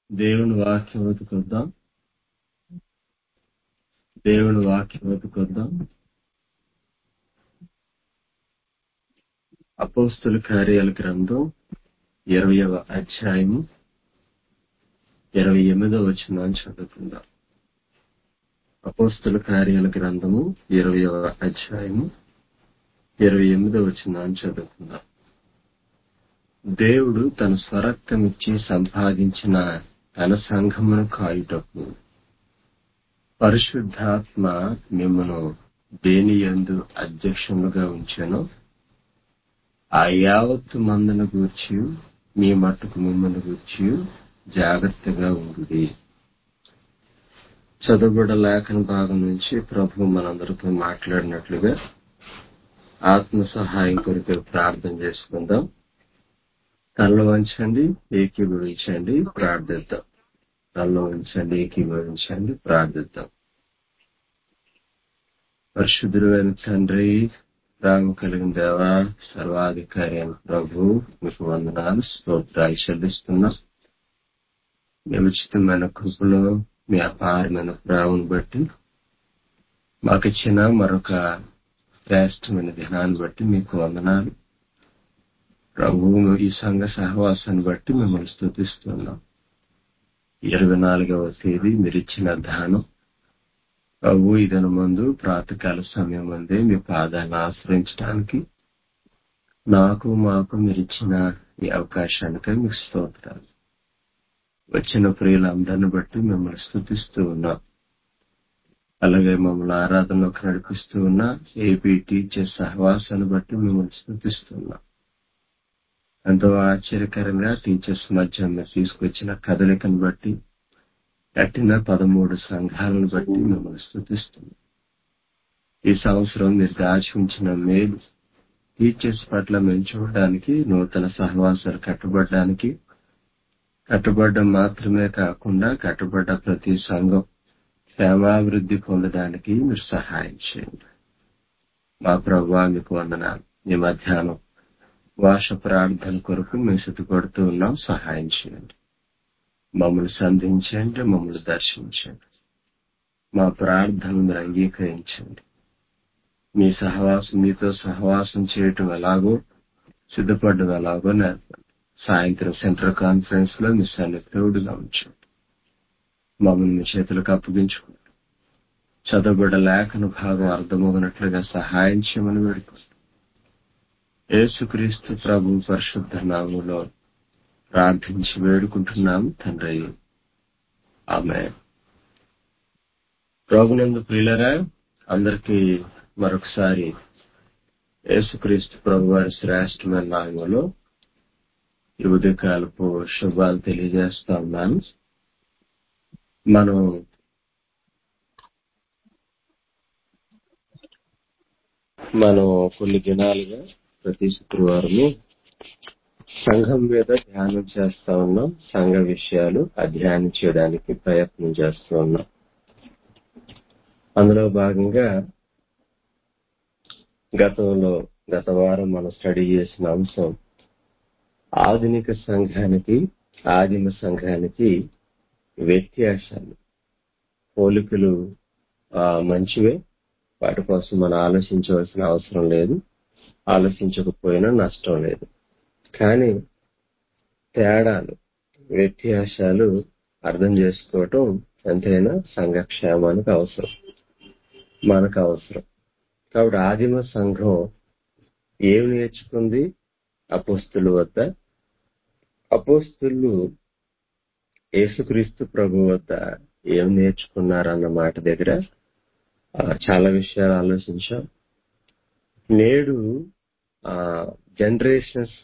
దేవుని వాక్యం వెతుకుద్దాం దేవుని వాక్యం వెతుకుద్దాం అపోస్తుల కార్యాల గ్రంథం ఇరవయవ అధ్యాయము ఇరవై ఎనిమిదవ వచ్చిన చదువుకుందాం అపోస్తుల కార్యాల గ్రంథము ఇరవయవ అధ్యాయము ఇరవై ఎనిమిదవ వచ్చిన చదువుకుందాం దేవుడు తన స్వరక్తమిచ్చి సంపాదించిన తన సంఘమును కాయుటకు పరిశుద్ధాత్మ మిమ్మను దేని యందు అధ్యక్షులుగా ఉంచాను ఆ యావత్తు మందును గూర్చి మీ మట్టుకు మిమ్మల్ని గూర్చి జాగ్రత్తగా ఉండుడి చదువుబడ లేఖన భాగం నుంచి ప్రభు మనందరితో మాట్లాడినట్లుగా ఆత్మ సహాయం కొరకు ప్రార్థన చేసుకుందాం తనలో ఉంచండి ఏకీభవించండి ప్రార్థిద్దాం తనలో ఉంచండి ఏకీభవించండి ప్రార్థిద్దాం పరిశుద్ధుడైన తండ్రి రాము కలిగిన దేవ సర్వాధికారి అయిన ప్రభు మీకు వందనాలు స్తోత్రాలు చెల్లిస్తున్నాం మీ ఉచితమైన కృపలో మీ అపారమైన ప్రేమను బట్టి మాకు ఇచ్చిన మరొక శ్రేష్టమైన దినాన్ని బట్టి మీకు వందనాలు ప్రభువు ఈ సంఘ సహవాసాన్ని బట్టి మిమ్మల్ని స్థుతిస్తున్నాం ఇరవై నాలుగవ తేదీ మీరు ఇచ్చిన దానం ప్రభు ఇదన ముందు ప్రాతకాల సమయం అందే మీ పాదాలను ఆశ్రయించడానికి నాకు మాకు మీరు ఇచ్చిన ఈ అవకాశానికై మీకు స్తోత్రాలు వచ్చిన ప్రియులందరిని బట్టి మిమ్మల్ని స్థుతిస్తూ ఉన్నాం అలాగే మమ్మల్ని ఆరాధనలోకి నడిపిస్తూ ఉన్న ఏపీ టీచర్ సహవాసాన్ని బట్టి మిమ్మల్ని స్థుతిస్తున్నాం ఎంతో ఆశ్చర్యకరంగా టీచర్స్ మధ్య మీరు తీసుకొచ్చిన కదలికను బట్టి కట్టిన పదమూడు సంఘాలను బట్టి మిమ్మల్ని స్థుతిస్తున్నాం ఈ సంవత్సరం మీరు దాచి ఉంచిన మేలు టీచర్స్ పట్ల మేము చూడడానికి నూతన సహవాసాలు కట్టబడడానికి కట్టబడడం మాత్రమే కాకుండా కట్టబడ్డ ప్రతి సంఘం క్షేమాభివృద్ధి పొందడానికి మీరు సహాయం చేయండి మా ప్రభావ మీకు వందనాలు ఈ మధ్యాహ్నం వాష ప్రార్థన కొరకు మేము సిద్ధపడుతూ ఉన్నాం సహాయం చేయండి మమ్మల్ని సంధించండి మమ్మల్ని దర్శించండి మా ప్రార్థనలు మీరు అంగీకరించండి మీ సహవాసం మీతో సహవాసం చేయటం ఎలాగో సిద్ధపడడం ఎలాగో నేర్పండి సాయంత్రం సెంట్రల్ కాన్ఫరెన్స్ లో మీ సన్నిధుడుగా ఉంచండి మమ్మల్ని మీ చేతులకు అప్పగించుకోండి చదవబడ్డ లేఖన భాగం అర్థమవునట్లుగా సహాయం చేయమని వేడుకోండి యేసుక్రీస్తు ప్రభు పరిశుద్ధ నామంలో ప్రార్థించి వేడుకుంటున్నాం తండ్రి ఆమె ప్రభునందు ప్రియులరా అందరికీ మరొకసారి యేసుక్రీస్తు ప్రభు వారి శ్రేష్టమైన నామంలో ఈ ఉదయకాలపు శుభాలు తెలియజేస్తా ఉన్నాను మనం మనం కొన్ని దినాలుగా ప్రతి శుక్రవారము సంఘం మీద ధ్యానం చేస్తా ఉన్నాం సంఘ విషయాలు అధ్యయనం చేయడానికి ప్రయత్నం చేస్తూ ఉన్నాం అందులో భాగంగా గతంలో గత వారం మనం స్టడీ చేసిన అంశం ఆధునిక సంఘానికి ఆదిమ సంఘానికి వ్యత్యాసాలు పోలికలు మంచివే వాటి కోసం మనం ఆలోచించవలసిన అవసరం లేదు ఆలోచించకపోయినా నష్టం లేదు కానీ తేడాలు వ్యత్యాసాలు అర్థం చేసుకోవటం ఎంతైనా సంఘక్షేమానికి అవసరం మనకు అవసరం కాబట్టి ఆదిమ సంఘం ఏమి నేర్చుకుంది అపోస్తులు వద్ద అపోస్తులు యేసుక్రీస్తు ప్రభు వద్ద ఏం నేర్చుకున్నారన్న మాట దగ్గర చాలా విషయాలు ఆలోచించాం నేడు జనరేషన్స్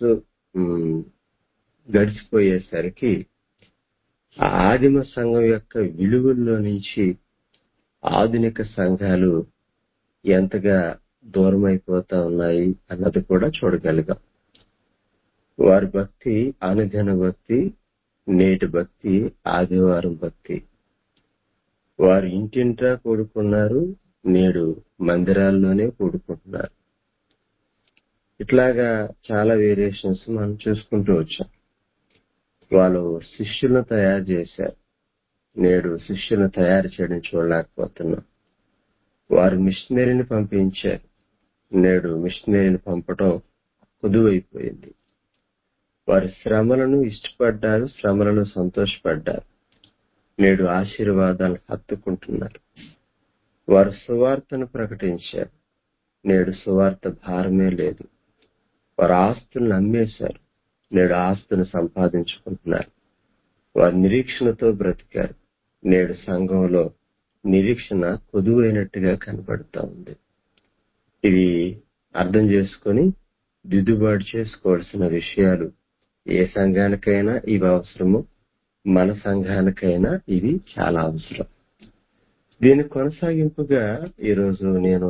గడిచిపోయేసరికి ఆదిమ సంఘం యొక్క విలువల్లో నుంచి ఆధునిక సంఘాలు ఎంతగా దూరం అయిపోతా ఉన్నాయి అన్నది కూడా చూడగలిగాం వారి భక్తి అనుదిన భక్తి నేటి భక్తి ఆదివారం భక్తి వారు ఇంటింటా కూడుకున్నారు నేడు మందిరాల్లోనే కూడుకుంటున్నారు ఇట్లాగా చాలా వేరియేషన్స్ మనం చూసుకుంటూ వచ్చాం వాళ్ళు శిష్యులను తయారు చేశారు నేడు శిష్యులను తయారు చేయడం చూడలేకపోతున్నాం వారు మిషనరీని పంపించారు నేడు మిషనరీని పంపటం కుదువైపోయింది వారి శ్రమలను ఇష్టపడ్డారు శ్రమలను సంతోషపడ్డారు నేడు ఆశీర్వాదాలు హత్తుకుంటున్నారు వారు సువార్తను ప్రకటించారు నేడు సువార్త భారమే లేదు వారు ఆస్తులను అమ్మేశారు నేడు ఆస్తును సంపాదించుకుంటున్నారు వారు నిరీక్షణతో బ్రతికారు నేడు సంఘంలో నిరీక్షణ కొదువైనట్టుగా కనబడుతా ఉంది ఇది అర్థం చేసుకొని దిద్దుబాటు చేసుకోవాల్సిన విషయాలు ఏ సంఘానికైనా ఇవి అవసరము మన సంఘానికైనా ఇది చాలా అవసరం దీని కొనసాగింపుగా ఈరోజు నేను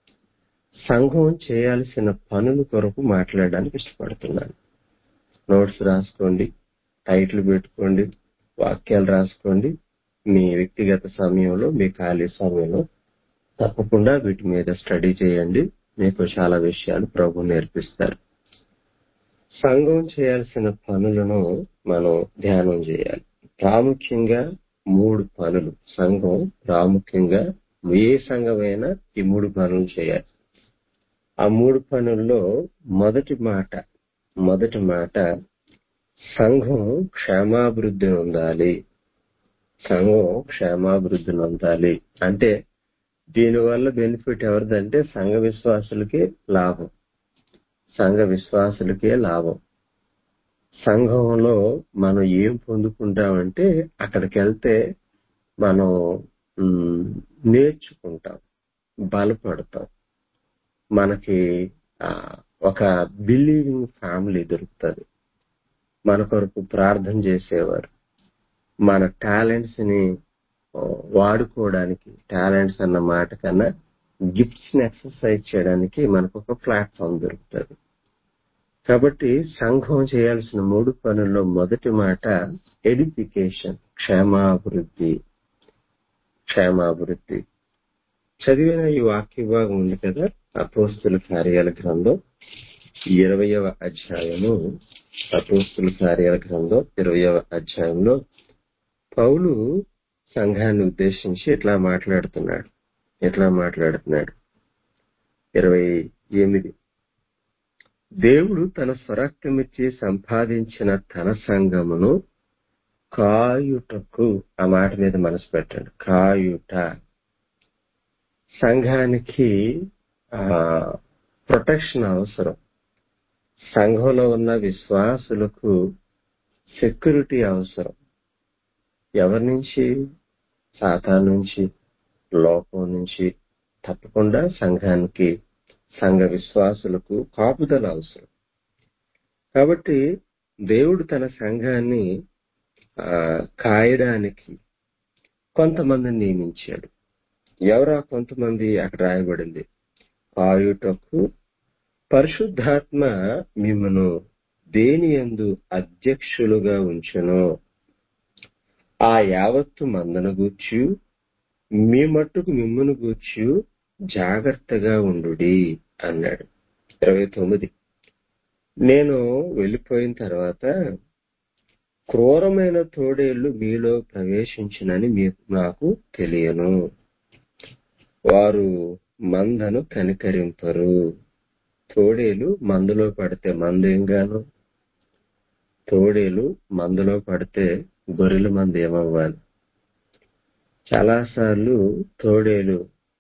సంఘం చేయాల్సిన పనుల కొరకు మాట్లాడడానికి ఇష్టపడుతున్నాను నోట్స్ రాసుకోండి టైటిల్ పెట్టుకోండి వాక్యాలు రాసుకోండి మీ వ్యక్తిగత సమయంలో మీ ఖాళీ సమయంలో తప్పకుండా వీటి మీద స్టడీ చేయండి మీకు చాలా విషయాలు ప్రభు నేర్పిస్తారు సంఘం చేయాల్సిన పనులను మనం ధ్యానం చేయాలి ప్రాముఖ్యంగా మూడు పనులు సంఘం ప్రాముఖ్యంగా ఏ సంఘమైనా ఈ మూడు పనులు చేయాలి ఆ మూడు పనుల్లో మొదటి మాట మొదటి మాట సంఘం క్షేమాభివృద్ధి ఉండాలి సంఘం క్షేమాభివృద్ధి నొందాలి అంటే దీనివల్ల బెనిఫిట్ ఎవరిదంటే సంఘ విశ్వాసులకే లాభం సంఘ విశ్వాసులకే లాభం సంఘంలో మనం ఏం పొందుకుంటామంటే అక్కడికి వెళ్తే మనం మ్, నేర్చుకుంటాం బలపడతాం మనకి ఆ, ఒక బిలీవింగ్ ఫ్యామిలీ దొరుకుతుంది మన కొరకు ప్రార్థన చేసేవారు మన టాలెంట్స్ ని ఆ, వాడుకోవడానికి టాలెంట్స్ అన్న మాట కన్నా గిఫ్ట్స్ ని ఎక్సర్సైజ్ చేయడానికి మనకు ఒక ప్లాట్ఫామ్ దొరుకుతుంది కాబట్టి సంఘం చేయాల్సిన మూడు పనుల్లో మొదటి మాట ఎడిఫికేషన్ క్షేమాభివృద్ధి క్షేమాభివృద్ధి చదివిన ఈ వాక్య భాగం ఉంది కదా అపోస్తుల కార్యాల గ్రంథం ఇరవయవ అధ్యాయము అపోస్తుల కార్యాల గ్రంథం ఇరవయవ అధ్యాయంలో పౌలు సంఘాన్ని ఉద్దేశించి ఇట్లా మాట్లాడుతున్నాడు ఎట్లా మాట్లాడుతున్నాడు ఇరవై ఎనిమిది దేవుడు తన స్వరక్తమిచ్చి సంపాదించిన తన సంఘమును కాయుటకు ఆ మాట మీద మనసు పెట్టండి కాయుట సంఘానికి ప్రొటెక్షన్ అవసరం సంఘంలో ఉన్న విశ్వాసులకు సెక్యూరిటీ అవసరం ఎవరి నుంచి సాతా నుంచి లోపం నుంచి తప్పకుండా సంఘానికి సంఘ విశ్వాసులకు కాపుదల అవసరం కాబట్టి దేవుడు తన సంఘాన్ని ఆ, కాయడానికి కొంతమందిని నియమించాడు ఎవరా కొంతమంది అక్కడ రాయబడింది కాయుటకు పరిశుద్ధాత్మ మిమ్మను దేని యందు అధ్యక్షులుగా ఉంచును ఆ యావత్తు మందను గూర్చి మీ మట్టుకు మిమ్మను గూర్చి జాగ్రత్తగా ఉండుడి అన్నాడు ఇరవై తొమ్మిది నేను వెళ్ళిపోయిన తర్వాత క్రూరమైన తోడేళ్లు మీలో ప్రవేశించినని మీకు నాకు తెలియను వారు మందను కనికరింపరు తోడేలు మందులో పడితే మందేం గాను తోడేలు మందులో పడితే గొర్రెల మంది ఏమవ్వాలి చాలాసార్లు తోడేలు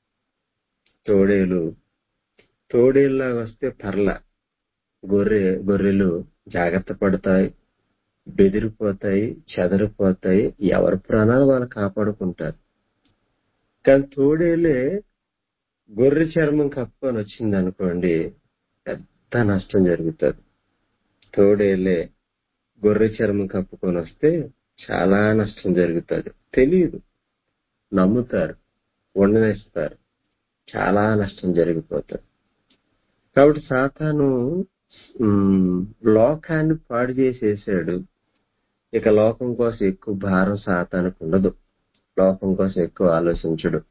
తోడేలు తోడేళ్ళలాగా వస్తే పర్ల గొర్రె గొర్రెలు జాగ్రత్త పడతాయి బెదిరిపోతాయి చెదరిపోతాయి ఎవరి ప్రాణాలు వాళ్ళు కాపాడుకుంటారు కానీ తోడేలే గొర్రె చర్మం కప్పుకొని వచ్చింది అనుకోండి పెద్ద నష్టం జరుగుతుంది తోడేలే గొర్రె చర్మం కప్పుకొని వస్తే చాలా నష్టం జరుగుతుంది తెలియదు నమ్ముతారు ఉండనేస్తారు చాలా నష్టం జరిగిపోతుంది కాబట్టి సాతాను ఉమ్, లోకాన్ని పాడు చేసేసాడు ఇక లోకం కోసం ఎక్కువ భారం సాతానికి ఉండదు లోకం కోసం ఎక్కువ ఆలోచించడు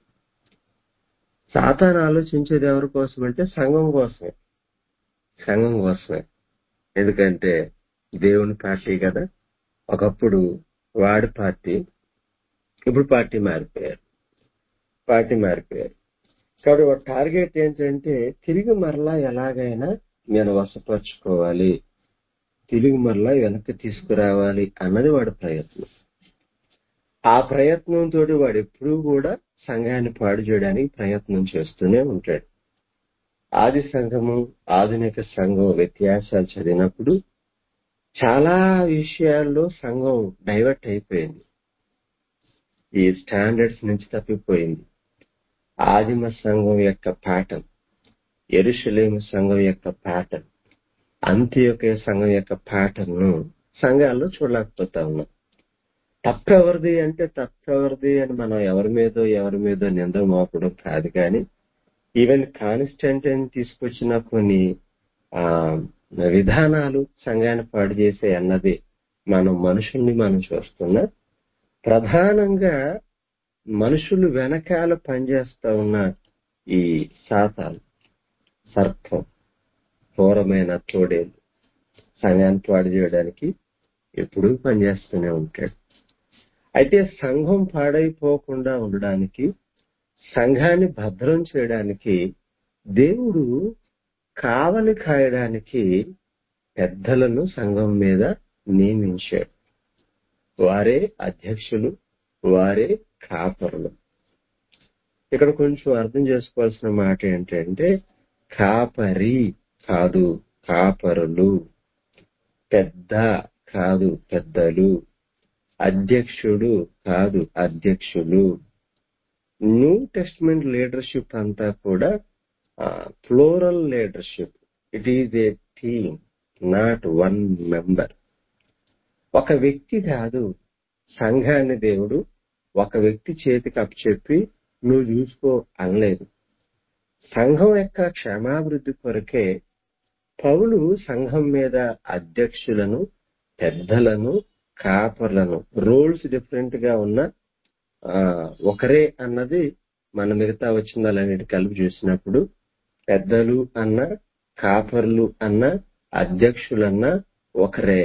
సాతాను ఆలోచించేది ఎవరి కోసం అంటే సంఘం కోసమే సంఘం కోసమే ఎందుకంటే దేవుని పార్టీ కదా ఒకప్పుడు వాడి పార్టీ ఇప్పుడు పార్టీ మారిపోయారు పార్టీ మారిపోయారు కాబట్టి వాడి టార్గెట్ ఏంటంటే తిరిగి మరలా ఎలాగైనా నేను వశపరుచుకోవాలి తిరిగి మరలా వెనక్కి తీసుకురావాలి అన్నది వాడి ప్రయత్నం ఆ ప్రయత్నంతో వాడు ఎప్పుడూ కూడా సంఘాన్ని పాడు చేయడానికి ప్రయత్నం చేస్తూనే ఉంటాడు ఆది సంఘము ఆధునిక సంఘం వ్యత్యాసాలు చదివినప్పుడు చాలా విషయాల్లో సంఘం డైవర్ట్ అయిపోయింది ఈ స్టాండర్డ్స్ నుంచి తప్పిపోయింది ఆదిమ సంఘం యొక్క ప్యాటర్న్ ఎరుషలేము సంఘం యొక్క ప్యాటర్న్ అంత్యోకే సంఘం యొక్క ప్యాటర్న్ ను సంఘాల్లో చూడలేకపోతా ఉన్నాం తప్పెవరిది అంటే తప్పెవరిది అని మనం ఎవరి మీదో ఎవరి మీదో నింద మోపడం కాదు కానీ ఈవెన్ కాన్స్టెంటైన్ తీసుకొచ్చిన కొన్ని ఆ విధానాలు సంఘాన్ని పాడు చేసే అన్నది మనం మనుషుల్ని మనం చూస్తున్నా ప్రధానంగా మనుషులు వెనకాల పనిచేస్తా ఉన్న ఈ శాతాలు సర్పం ఘోరమైన తోడేలు సంఘాన్ని పాడు చేయడానికి ఎప్పుడూ పనిచేస్తూనే ఉంటాడు అయితే సంఘం పాడైపోకుండా ఉండడానికి సంఘాన్ని భద్రం చేయడానికి దేవుడు కావలి కాయడానికి పెద్దలను సంఘం మీద నియమించాడు వారే అధ్యక్షులు వారే కాపరులు ఇక్కడ కొంచెం అర్థం చేసుకోవాల్సిన మాట ఏంటంటే కాపరి కాదు కాపరులు పెద్ద కాదు పెద్దలు అధ్యక్షుడు కాదు అధ్యక్షులు న్యూ టెస్ట్మెంట్ లీడర్షిప్ అంతా కూడా plural leadership it is a team not one member ఒక వ్యక్తి కాదు సంఘాన్ని దేవుడు ఒక వ్యక్తి చేతికి అప్పచెప్పి నువ్వు చూసుకో అనలేదు సంఘం యొక్క క్షేమాభివృద్ధి కొరకే పౌలు సంఘం మీద అధ్యక్షులను పెద్దలను కాపర్లను రోల్స్ డిఫరెంట్ గా ఉన్న ఆ ఒకరే అన్నది మన మిగతా వచ్చిందాలన్నిటి కలిపి చూసినప్పుడు పెద్దలు అన్న కాపర్లు అన్న అధ్యక్షులన్న ఒకరే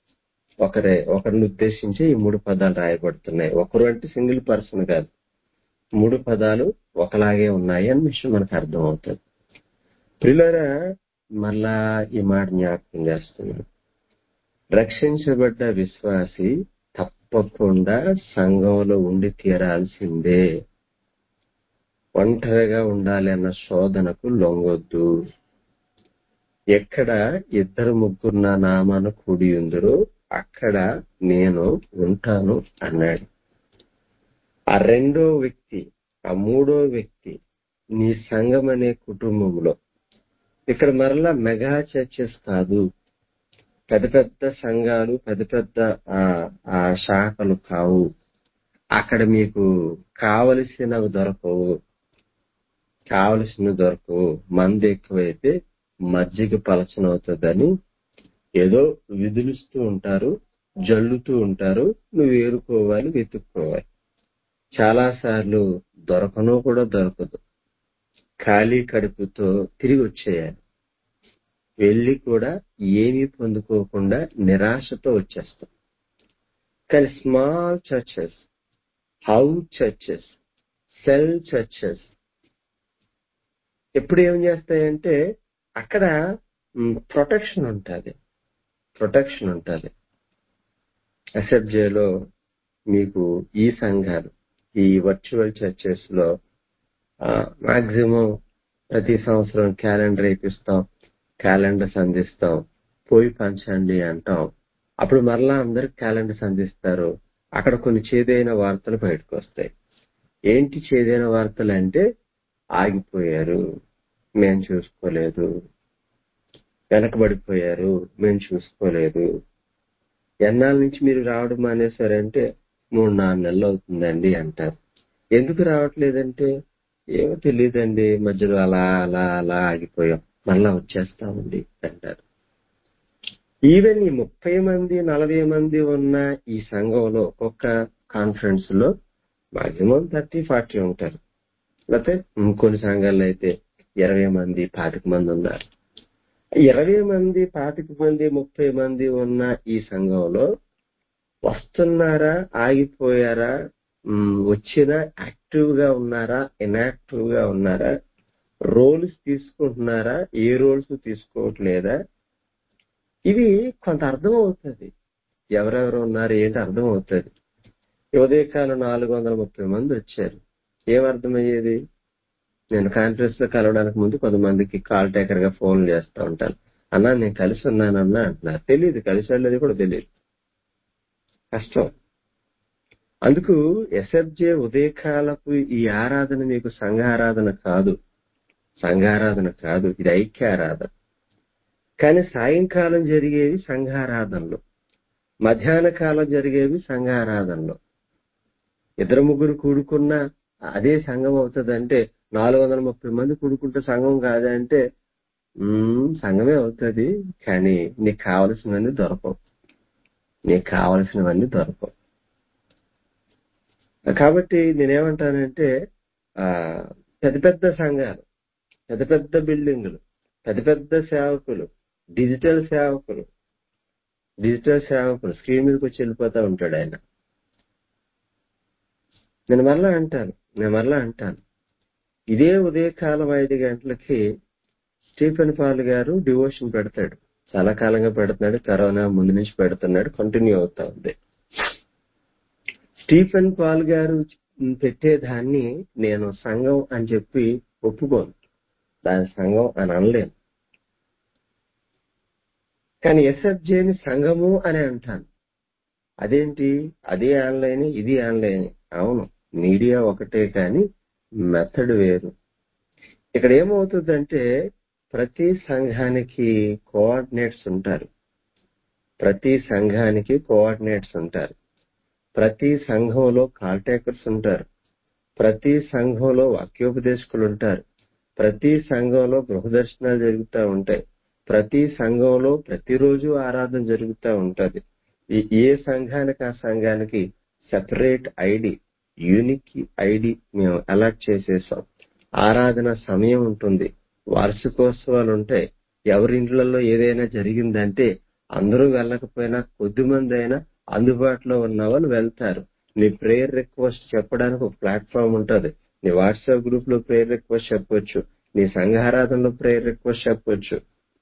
ఒకరే ఒకరిని ఉద్దేశించి ఈ మూడు పదాలు రాయబడుతున్నాయి ఒకరు అంటే సింగిల్ పర్సన్ కాదు మూడు పదాలు ఒకలాగే ఉన్నాయి అని విషయం మనకు అర్థం అవుతుంది పిల్లరా మళ్ళా ఈ మాట జ్ఞాపకం చేస్తున్నాను రక్షించబడ్డ విశ్వాసి తప్పకుండా సంఘంలో ఉండి తీరాల్సిందే ఒంటరిగా ఉండాలి అన్న శోధనకు లొంగొద్దు ఎక్కడ ఇద్దరు ముగ్గురు నా నామాన కూడి ఉందరో అక్కడ నేను ఉంటాను అన్నాడు ఆ రెండో వ్యక్తి ఆ మూడో వ్యక్తి నీ సంఘం అనే కుటుంబంలో ఇక్కడ మరలా మెగా చర్చెస్ కాదు పెద్ద పెద్ద సంఘాలు పెద్ద పెద్ద ఆ శాఖలు కావు అక్కడ మీకు కావలసినవి దొరకవు కావలసినవి దొరకవు మంది ఎక్కువైతే మజ్జిగ పలచనవుతుందని ఏదో విధులుస్తూ ఉంటారు జల్లుతూ ఉంటారు నువ్వు ఏరుకోవాలి వెతుక్కోవాలి చాలా సార్లు దొరకను కూడా దొరకదు ఖాళీ కడుపుతో తిరిగి వచ్చేయాలి వెళ్ళి కూడా ఏమీ పొందుకోకుండా నిరాశతో వచ్చేస్తాం కానీ small churches house churches cell churches ఎప్పుడు ఏం చేస్తాయంటే అక్కడ ప్రొటెక్షన్ ఉంటుంది ప్రొటెక్షన్ ఉంటుంది ఎస్ఎఫ్జేలో మీకు ఈ సంఘాలు ఈ వర్చువల్ చర్చెస్ లో మాక్సిమం ప్రతి సంవత్సరం క్యాలెండర్ వేపిస్తాం క్యాలెండర్స్ అందిస్తాం పోయి పంచండి అంటాం అప్పుడు మరలా అందరికి క్యాలెండర్స్ అందిస్తారు అక్కడ కొన్ని చేదైన వార్తలు బయటకు వస్తాయి ఏంటి చేదైన వార్తలు అంటే ఆగిపోయారు మేం చూసుకోలేదు వెనకబడిపోయారు మేము చూసుకోలేదు ఎన్నాళ్ళ నుంచి మీరు రావడం మానేశారంటే మూడు నాలుగు నెలలు అవుతుందండి అంటారు ఎందుకు రావట్లేదంటే ఏమో తెలియదండి మధ్యలో అలా అలా అలా ఆగిపోయాం మళ్ళా వచ్చేస్తామండి అంటారు ఈవెన్ ఈ ముప్పై మంది నలభై మంది ఉన్న ఈ సంఘంలో ఒక్కొక్క కాన్ఫరెన్స్ లో మాక్సిమం థర్టీ ఫార్టీ ఉంటారు లేకపోతే కొన్ని సంఘాల్లో అయితే ఇరవై మంది పాతిక మంది ఉన్నారు ఇరవై మంది పాతిక మంది ముప్పై మంది ఉన్న ఈ సంఘంలో వస్తున్నారా ఆగిపోయారా ఉమ్, వచ్చినా యాక్టివ్ గా ఉన్నారా ఇన్యాక్టివ్ గా ఉన్నారా రోల్స్ తీసుకుంటున్నారా ఏ రోల్స్ తీసుకోవట్లేదా ఇవి కొంత అర్థం అవుతుంది ఎవరెవరు ఉన్నారు ఏంటి అర్థం అవుతుంది ఉదయకాలం నాలుగు వందల ముప్పై మంది వచ్చారు ఏం అర్థమయ్యేది నేను కాన్ఫరెన్స్ లో కలవడానికి ముందు కొంతమందికి కాల్ టేకర్ గా ఫోన్ చేస్తూ ఉంటాను అన్నా నేను కలిసి ఉన్నానన్నా అంటున్నారు తెలియదు కలిసి వెళ్ళేది కూడా తెలియదు కష్టం అందుకు ఎస్ఎఫ్జే ఉదయకాలపు ఈ ఆరాధన మీకు సంఘారాధన కాదు సంఘారాధన కాదు ఇది ఐక్యారాధన కానీ సాయంకాలం జరిగేవి సంఘారాధనలు మధ్యాహ్న కాలం జరిగేవి సంఘారాధనలు ఇద్దరు ముగ్గురు కూడుకున్న అదే సంఘం అవుతుంది నాలుగు వందల ముప్పై మంది కూడుకుంటే సంఘం కాదా అంటే "మ్మ్, సంఘమే అవుతుంది కానీ నీకు కావలసినవన్నీ దొరకవు నీకు కావలసినవన్నీ దొరకవు కాబట్టి నేనేమంటానంటే ఆ పెద్ద పెద్ద సంఘాలు పెద్ద పెద్ద బిల్డింగులు పెద్ద పెద్ద సేవకులు డిజిటల్ సేవకులు డిజిటల్ సేవకులు స్క్రీన్ మీదకి వచ్చి వెళ్ళిపోతా ఉంటాడు ఆయన నేను మరలా అంటాను నేను మరలా అంటాను ఇదే ఉదయకాలం ఐదు గంటలకి స్టీఫెన్ పాల్ గారు డివోషన్ పెడతాడు చాలా కాలంగా పెడుతున్నాడు కరోనా ముందు నుంచి పెడుతున్నాడు కంటిన్యూ అవుతా ఉంది స్టీఫెన్ పాల్ గారు పెట్టేదాన్ని నేను సంఘం అని చెప్పి ఒప్పుకోను దాని సంఘం అని అనలేను కానీ ఎస్ఎఫ్జేని సంఘము అని అంటాను అదేంటి అది ఆన్లైన్ ఇది ఆన్లైన్ అవును మీడియా ఒకటే కానీ మెథడ్ వేరు ఇక్కడ ఏమవుతుందంటే ప్రతి సంఘానికి కోఆర్డినేట్స్ ఉంటారు ప్రతి సంఘానికి కోఆర్డినేట్స్ ఉంటారు ప్రతి సంఘంలో కాల్ టేకర్స్ ఉంటారు ప్రతి సంఘంలో వాక్యోపదేశకులు ఉంటారు ప్రతి సంఘంలో గృహదర్శనాలు జరుగుతూ ఉంటాయి ప్రతి సంఘంలో ప్రతిరోజు ఆరాధన జరుగుతూ ఉంటది ఈ- ఏ సంఘానికి ఆ సంఘానికి సెపరేట్ ఐడి యూనిక్ ఐడి మేము అలాట్ చేసేసాం ఆరాధన సమయం ఉంటుంది వార్షికోత్సవాలు ఉంటాయి ఎవరి ఇండ్లలో ఏదైనా జరిగిందంటే అందరూ వెళ్ళకపోయినా కొద్ది మంది అయినా అందుబాటులో ఉన్న వాళ్ళు వెళ్తారు నీ ప్రేయర్ రిక్వెస్ట్ చెప్పడానికి ఒక ప్లాట్ఫామ్ ఉంటది నీ వాట్సాప్ గ్రూప్ లో ప్రేయర్ రిక్వెస్ట్ చెప్పొచ్చు నీ సంఘారాధనలో ప్రేయర్ రిక్వెస్ట్ చెప్పొచ్చు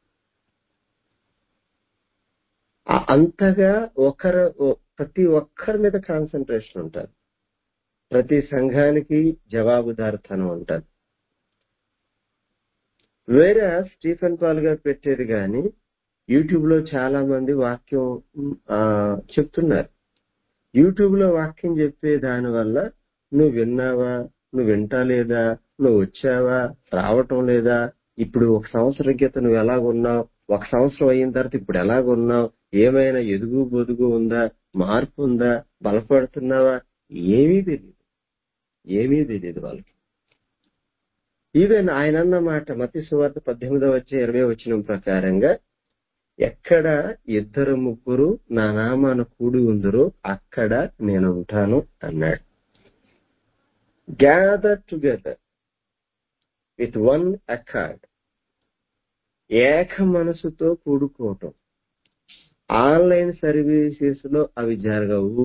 ఆ- అంతగా ఒకరు ఓ- ప్రతి ఒక్కరి మీద కాన్సన్ట్రేషన్ ఉంటుంది ప్రతి సంఘానికి జవాబుదారితనం ఉంటుంది వేరే స్టీఫెన్ పాల్ గారు పెట్టేది కానీ యూట్యూబ్ లో చాలా మంది వాక్యం ఆ, చెప్తున్నారు యూట్యూబ్ లో వాక్యం చెప్పే దాని వల్ల నువ్వు విన్నావా నువ్వు వింటా లేదా నువ్వు వచ్చావా రావటం లేదా ఇప్పుడు ఒక సంవత్సరం క్రితం నువ్వు ఎలాగున్నావు ఒక సంవత్సరం అయిన తర్వాత ఇప్పుడు ఎలాగున్నావు ఏమైనా ఎదుగు బొదుగు ఉందా మార్పు ఉందా బలపడుతున్నావా ఏమీ తెలియదు ఏమీ తెలియదు వాళ్ళకి ఈవెన్ ఆయన అన్న మాట మతి సువార్త పద్దెనిమిదవ వచ్చే ఇరవై వచ్చిన ప్రకారంగా ఎక్కడ ఇద్దరు ముగ్గురు నా నామాన కూడి ఉందరో అక్కడ నేను ఉంటాను అన్నాడు gather together with one accord ఏక మనసుతో కూడుకోవటం ఆన్లైన్ సర్వీసెస్ లో అవి జరగవు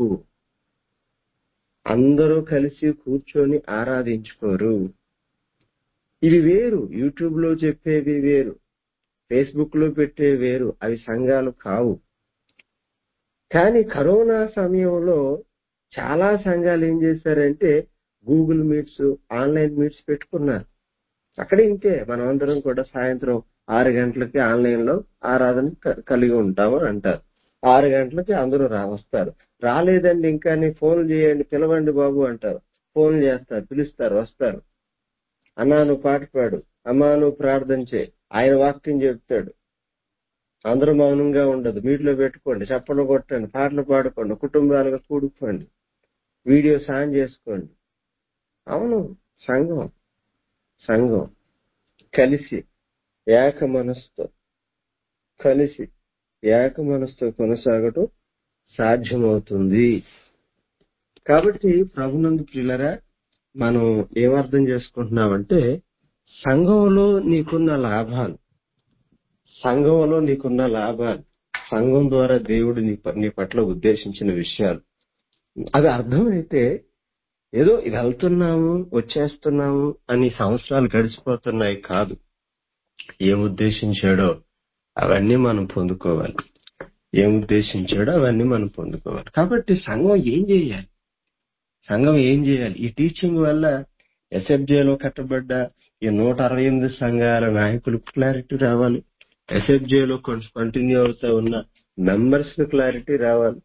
అందరూ కలిసి కూర్చొని ఆరాధించుకోరు ఇవి వేరు యూట్యూబ్ లో చెప్పేవి వేరు ఫేస్బుక్ లో పెట్టే వేరు అవి సంఘాలు కావు కానీ కరోనా సమయంలో చాలా సంఘాలు ఏం చేశారంటే గూగుల్ మీట్స్ ఆన్లైన్ మీట్స్ పెట్టుకున్నారు అక్కడ ఇంతే మనం అందరం కూడా సాయంత్రం ఆరు గంటలకి ఆన్లైన్ లో ఆరాధన క- కలిగి ఉంటాము అని అంటారు ఆరు గంటలకి అందరూ రా వస్తారు రాలేదండి ఇంకా నీ ఫోన్ చేయండి పిలవండి బాబు అంటారు ఫోన్ చేస్తారు పిలుస్తారు వస్తారు అన్నా నువ్వు పాట పాడు అమ్మా నువ్వు ప్రార్థన చేయి ఆయన వాక్యం చెప్తాడు అందరూ మౌనంగా ఉండదు మీట్లో పెట్టుకోండి చప్పట్లు కొట్టండి పాటలు పాడుకోండి కుటుంబాలుగా కూడుకోండి వీడియో సాన్ చేసుకోండి అవును సంఘం సంఘం కలిసి ఏక మనసుతో కలిసి ఏక మనసుతో కొనసాగటం సాధ్యమవుతుంది కాబట్టి ప్రభునందు ప్రియులరా మనం ఏమర్థం చేసుకుంటున్నామంటే సంఘంలో నీకున్న లాభాలు సంఘంలో నీకున్న లాభాలు సంఘం ద్వారా దేవుడు నీ ప- నీ పట్ల ఉద్దేశించిన విషయాలు అవి అర్థమైతే ఏదో వెళ్తున్నాము వచ్చేస్తున్నాము అని సంవత్సరాలు గడిచిపోతున్నాయి కాదు ఏం ఉద్దేశించాడో అవన్నీ మనం పొందుకోవాలి ఏం ఉద్దేశించాడో అవన్నీ మనం పొందుకోవాలి కాబట్టి సంఘం ఏం చేయాలి సంఘం ఏం చేయాలి ఈ టీచింగ్ వల్ల ఎస్ఎఫ్జేలో కట్టబడ్డ ఈ నూట అరవై ఎనిమిది సంఘాల నాయకులకు క్లారిటీ రావాలి ఎస్ఎఫ్జేలో కంటిన్యూ అవుతా ఉన్న మెంబర్స్ కు క్లారిటీ రావాలి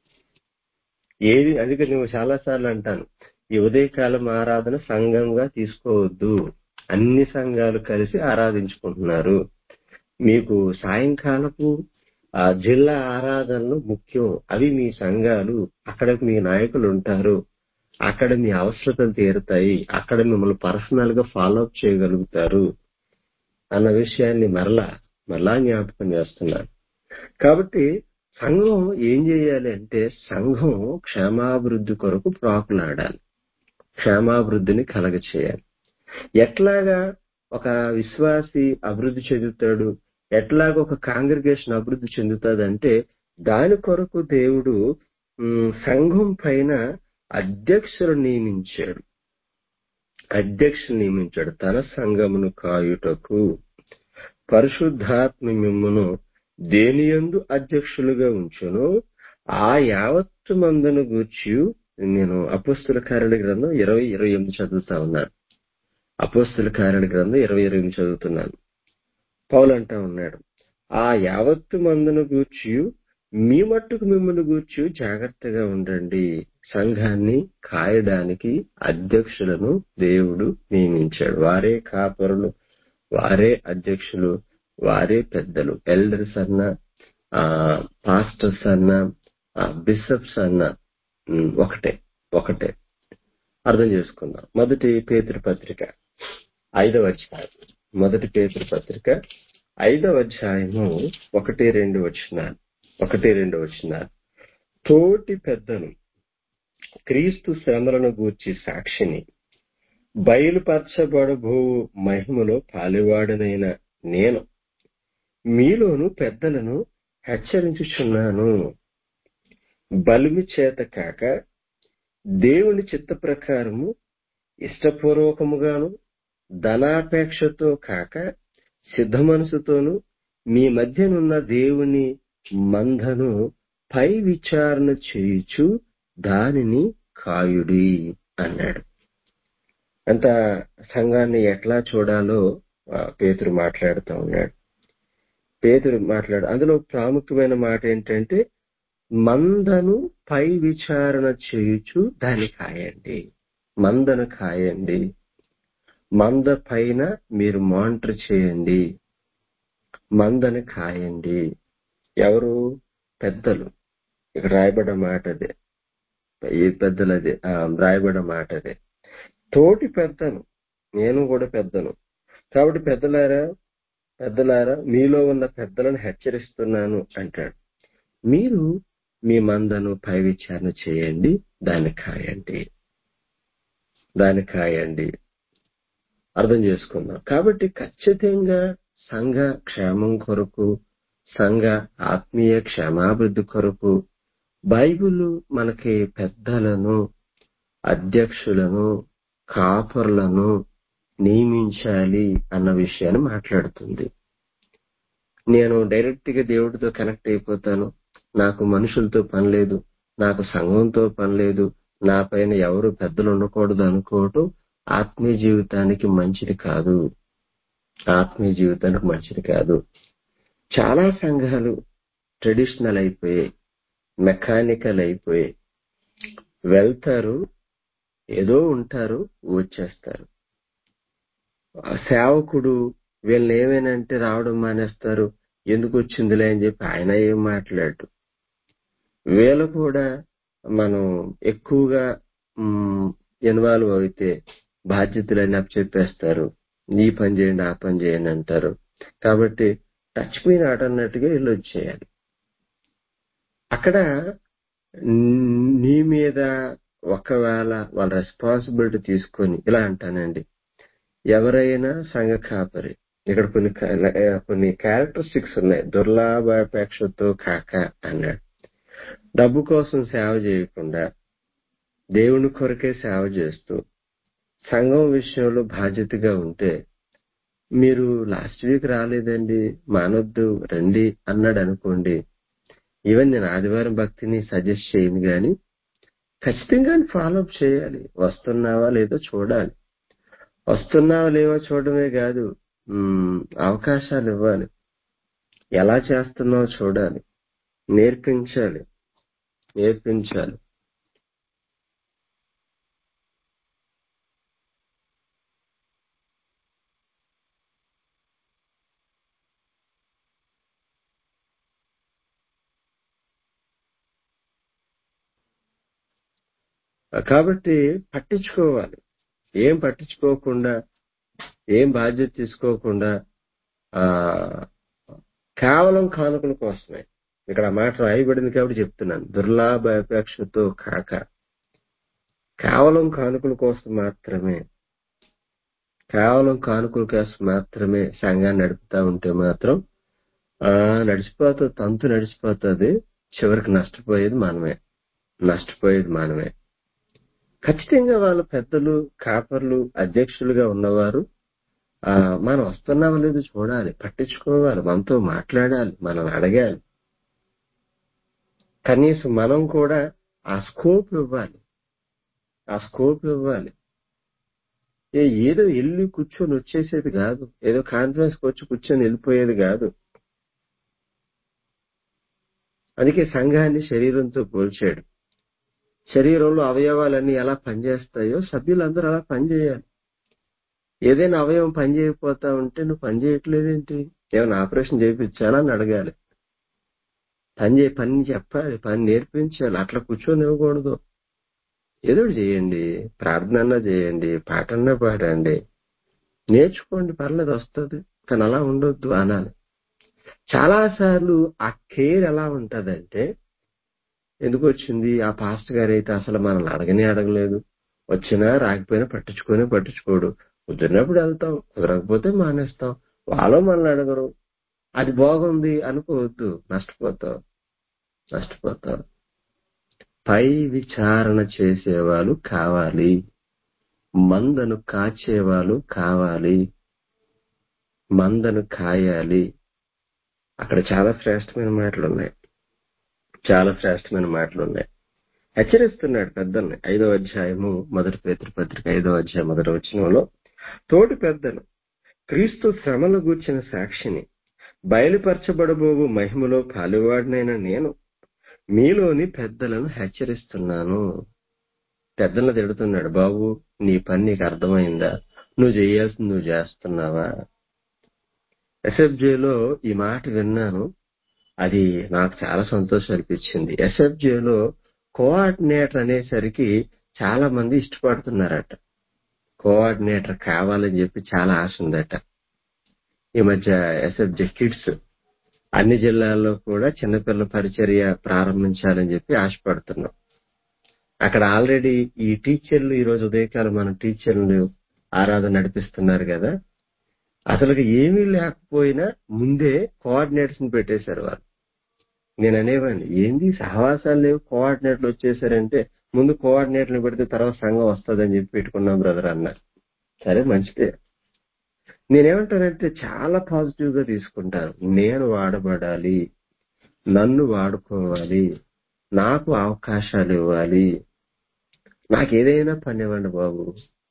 ఏది అందుకే నేను చాలా సార్లు అంటాను ఈ ఉదయకాలం ఆరాధన సంఘంగా తీసుకోవద్దు అన్ని సంఘాలు కలిసి ఆరాధించుకుంటున్నారు మీకు సాయంకాలపు ఆ జిల్లా ఆరాధనలు ముఖ్యం అవి మీ సంఘాలు అక్కడ మీ నాయకులు ఉంటారు అక్కడ మీ అవసరతలు తీరుతాయి అక్కడ మిమ్మల్ని పర్సనల్ గా ఫాలో అప్ చేయగలుగుతారు అన్న విషయాన్ని మరలా మరలా జ్ఞాపకం చేస్తున్నాను కాబట్టి సంఘం ఏం చేయాలి అంటే సంఘం క్షేమాభివృద్ధి కొరకు ప్రాకులాడాలి క్షేమాభివృద్ధిని కలగ చేయాలి ఎట్లాగా ఒక విశ్వాసి అభివృద్ధి చెందుతాడు ఎట్లాగా ఒక కాంగ్రిగేషన్ అభివృద్ధి చెందుతాదంటే దాని కొరకు దేవుడు ఉమ్, సంఘం పైన అధ్యక్షులు నియమించాడు అధ్యక్షులు నియమించాడు తన సంఘమును కాయుటకు పరిశుద్ధాత్మ మిమ్మును దేనియందు అధ్యక్షులుగా ఉంచును ఆ యావత్తు మందును గూర్చి నేను అపుస్తుల కార్యాల గ్రంథం ఇరవై ఇరవై ఎనిమిది చదువుతా ఉన్నాను అపుస్తుల కార్యాల గ్రంథం ఇరవై ఇరవై ఎనిమిది చదువుతున్నాను పౌలు అంటా ఉన్నాడు ఆ యావత్తు మందును గూర్చి మీ మట్టుకు మిమ్మల్ని గూర్చి జాగ్రత్తగా ఉండండి సంఘాన్ని కాయడానికి అధ్యక్షులను దేవుడు నియమించాడు వారే కాపరులు వారే అధ్యక్షులు వారే పెద్దలు ఎల్డర్స్ అన్న ఆ పాస్టర్స్ అన్న బిషప్స్ అన్న ఉమ్, ఒకటే ఒకటే అర్థం చేసుకుందాం మొదటి పేతృ పత్రిక ఐదవ అధ్యాయం మొదటి పేతృ పత్రిక ఐదవ అధ్యాయము ఒకటి రెండు వచ్చినారు ఒకటి రెండు వచ్చినారు తోటి పెద్దను క్రీస్తు శ్రమలను గూర్చి సాక్షిని బయలుపరచబడబో మహిమలో పాలివాడనైన నేను మీలోను పెద్దలను హెచ్చరించుచున్నాను బలిమి చేత కాక దేవుని చిత్త ప్రకారము ఇష్టపూర్వకముగాను ధనాపేక్షతో కాక సిద్ధ మనసుతోను మీ మధ్యనున్న దేవుని మందను పై విచారణ చేయుచు దానిని కాయుడి అన్నాడు అంత సంఘాన్ని ఎట్లా చూడాలో ఆ, పేతురు మాట్లాడుతూ ఉన్నాడు పేతురు మాట్లాడు అందులో ప్రాముఖ్యమైన మాట ఏంటంటే మందను పై విచారణ చేయుచు దాన్ని కాయండి మందను కాయండి మంద పైన మీరు మానిటర్ చేయండి మందను కాయండి ఎవరు పెద్దలు ఇక్కడ రాయబడ్డ మాట అదే ఈ పెద్దలదే ఆ, రాయబడ్డ మాట అదే తోటి పెద్దను నేను కూడా పెద్దను కాబట్టి పెద్దలారా పెద్దలారా మీలో ఉన్న పెద్దలను హెచ్చరిస్తున్నాను అంటాడు మీరు మీ మందను పై విచారణ చేయండి దాన్ని కాయండి దాన్ని కాయండి అర్థం చేసుకుందాం కాబట్టి ఖచ్చితంగా సంఘ క్షేమం కొరకు సంఘ ఆత్మీయ క్షేమాభివృద్ధి కొరకు బైబిల్ మనకి పెద్దలను అధ్యక్షులను కాపర్లను నియమించాలి అన్న విషయాన్ని మాట్లాడుతుంది నేను డైరెక్ట్ గా దేవుడితో కనెక్ట్ అయిపోతాను నాకు మనుషులతో పని లేదు నాకు సంఘంతో పని లేదు నా పైన ఎవరు పెద్దలు ఉండకూడదు అనుకోవటం ఆత్మీయ జీవితానికి మంచిది కాదు ఆత్మీయ జీవితానికి మంచిది కాదు చాలా సంఘాలు ట్రెడిషనల్ అయిపోయాయి మెకానికల్ అయిపోయాయి వెళ్తారు ఏదో ఉంటారు వచ్చేస్తారు ఆ సేవకుడు వీళ్ళని ఏమైనంటే రావడం మానేస్తారు ఎందుకు వచ్చిందిలే అని చెప్పి ఆయన ఏం మాట్లాడు వీళ్ళు కూడా మనం ఎక్కువగా ఇన్వాల్వ్ అయితే బాధ్యతలన్నీ అప్పచెప్పేస్తారు ఈ పని చేయండి ఆ పని చేయండి అంటారు కాబట్టి టచ్ మీ నాట్ అన్నట్టుగా వీళ్ళు వచ్చేయాలి అక్కడ నీ మీద ఒకవేళ వాళ్ళ రెస్పాన్సిబిలిటీ తీసుకొని ఇలా అంటానండి ఎవరైనా సంఘ కాపరి ఇక్కడ కొన్ని క- కొన్ని క్యారెక్టరిస్టిక్స్ ఉన్నాయి దుర్లాభాపేక్షతో కాక అన్నాడు డబ్బు కోసం సేవ చేయకుండా దేవుని కొరకే సేవ చేస్తూ సంఘం విషయంలో బాధ్యతగా ఉంటే మీరు లాస్ట్ వీక్ రాలేదండి మానొద్దు రండి అన్నాడు అనుకోండి ఈవెన్ నేను ఆదివారం భక్తిని సజెస్ట్ చేయను గాని ఖచ్చితంగా ఫాలో అప్ చేయాలి వస్తున్నావా లేదో చూడాలి వస్తున్నావా లేవో చూడడమే కాదు ఉమ్, అవకాశాలు ఇవ్వాలి ఎలా చేస్తున్నావో చూడాలి నేర్పించాలి నేర్పించాలి కాబట్టి పట్టించుకోవాలి ఏం పట్టించుకోకుండా ఏం బాధ్యత తీసుకోకుండా ఆ కేవలం కానుకల కోసమే ఇక్కడ ఆ మాట రాయబడింది కాబట్టి చెప్తున్నాను దుర్లాభ అపేక్షతో కాక కేవలం కానుకల కోసం మాత్రమే కేవలం కానుకల కోసం మాత్రమే సంఘాన్ని నడుపుతా ఉంటే మాత్రం ఆ నడిచిపోతుంది తంతు నడిచిపోతుంది చివరికి నష్టపోయేది మనమే నష్టపోయేది మనమే ఖచ్చితంగా వాళ్ళ పెద్దలు కాపర్లు అధ్యక్షులుగా ఉన్నవారు ఆ మనం వస్తున్నామో లేదో చూడాలి పట్టించుకోవాలి మనతో మాట్లాడాలి మనం అడగాలి కనీసం మనం కూడా ఆ స్కోప్ ఇవ్వాలి ఆ స్కోప్ ఇవ్వాలి ఏ ఏదో వెళ్ళి కూర్చొని వచ్చేసేది కాదు ఏదో కాన్ఫరెన్స్ వచ్చి కూర్చొని వెళ్ళిపోయేది కాదు అందుకే సంఘాన్ని శరీరంతో పోల్చాడు శరీరంలో అవయవాలన్నీ ఎలా పనిచేస్తాయో సభ్యులందరూ అలా పనిచేయాలి ఏదైనా అవయవం పని చేయకపోతా ఉంటే నువ్వు పని చేయట్లేదేంటి ఏమైనా ఆపరేషన్ చేయించాలా అని అడగాలి పని చేయ పని చెప్పాలి పని నేర్పించాలి అట్లా కూర్చొని ఇవ్వకూడదు ఏదో ఒకటి చేయండి ప్రార్థన చేయండి పాటన్నా పాడండి నేర్చుకోండి పర్లేదు వస్తుంది కానీ అలా ఉండొద్దు అనాలి చాలా సార్లు ఆ కేర్ ఎలా ఉంటదంటే ఎందుకు వచ్చింది ఆ పాస్టర్ గారు అయితే అసలు మనల్ని అడగనే అడగలేదు వచ్చినా రాకపోయినా పట్టించుకొని పట్టించుకోడు కుదిరినప్పుడు వెళ్తాం కుదరకపోతే మానేస్తాం వాళ్ళు మనల్ని అడగరు అది బాగుంది అనుకోవద్దు నష్టపోతావు నష్టపోతావు పై విచారణ చేసేవాళ్ళు కావాలి మందను కాచేవాళ్ళు కావాలి మందను కాయాలి అక్కడ చాలా శ్రేష్టమైన మాటలు ఉన్నాయి చాలా శ్రేష్టమైన మాటలు ఉన్నాయి హెచ్చరిస్తున్నాడు పెద్దల్ని ఐదో అధ్యాయము మొదటి పేతృ పత్రిక ఐదో అధ్యాయం మొదటి వచనంలో తోటి పెద్దలు క్రీస్తు శ్రమలు గూర్చిన సాక్షిని బయలుపరచబడబోవు మహిమలో పాలువాడినైన నేను మీలోని పెద్దలను హెచ్చరిస్తున్నాను పెద్దలను తిడుతున్నాడు బాబు నీ పని నీకు అర్థమైందా నువ్వు చేయాల్సింది నువ్వు చేస్తున్నావా ఎస్ఎఫ్జేలో ఈ మాట విన్నాను అది నాకు చాలా సంతోషం అనిపించింది ఎస్ఎఫ్జేలో కోఆర్డినేటర్ అనేసరికి చాలా మంది ఇష్టపడుతున్నారట కోఆర్డినేటర్ కావాలని చెప్పి చాలా ఆశ ఉందట ఈ మధ్య ఎస్ఎఫ్జే కిడ్స్ అన్ని జిల్లాల్లో కూడా చిన్నపిల్లల పరిచర్య ప్రారంభించాలని చెప్పి ఆశపడుతున్నాం అక్కడ ఆల్రెడీ ఈ టీచర్లు ఈ రోజు ఉదయకాలం మన టీచర్లు ఆరాధన నడిపిస్తున్నారు కదా అసలు ఏమీ లేకపోయినా ముందే కోఆర్డినేటర్స్ ని పెట్టేశారు వాళ్ళు నేను అనేవాడిని ఏంది సహవాసాలు లేవు కోఆర్డినేటర్లు వచ్చేసారంటే ముందు కోఆర్డినేటర్ని పెడితే తర్వాత సంఘం వస్తుందని చెప్పి పెట్టుకున్నాం బ్రదర్ అన్నారు సరే మంచిదే నేనేమంటానంటే చాలా పాజిటివ్ గా తీసుకుంటాను నేను వాడబడాలి నన్ను వాడుకోవాలి నాకు అవకాశాలు ఇవ్వాలి నాకు ఏదైనా పని ఇవ్వండి బాబు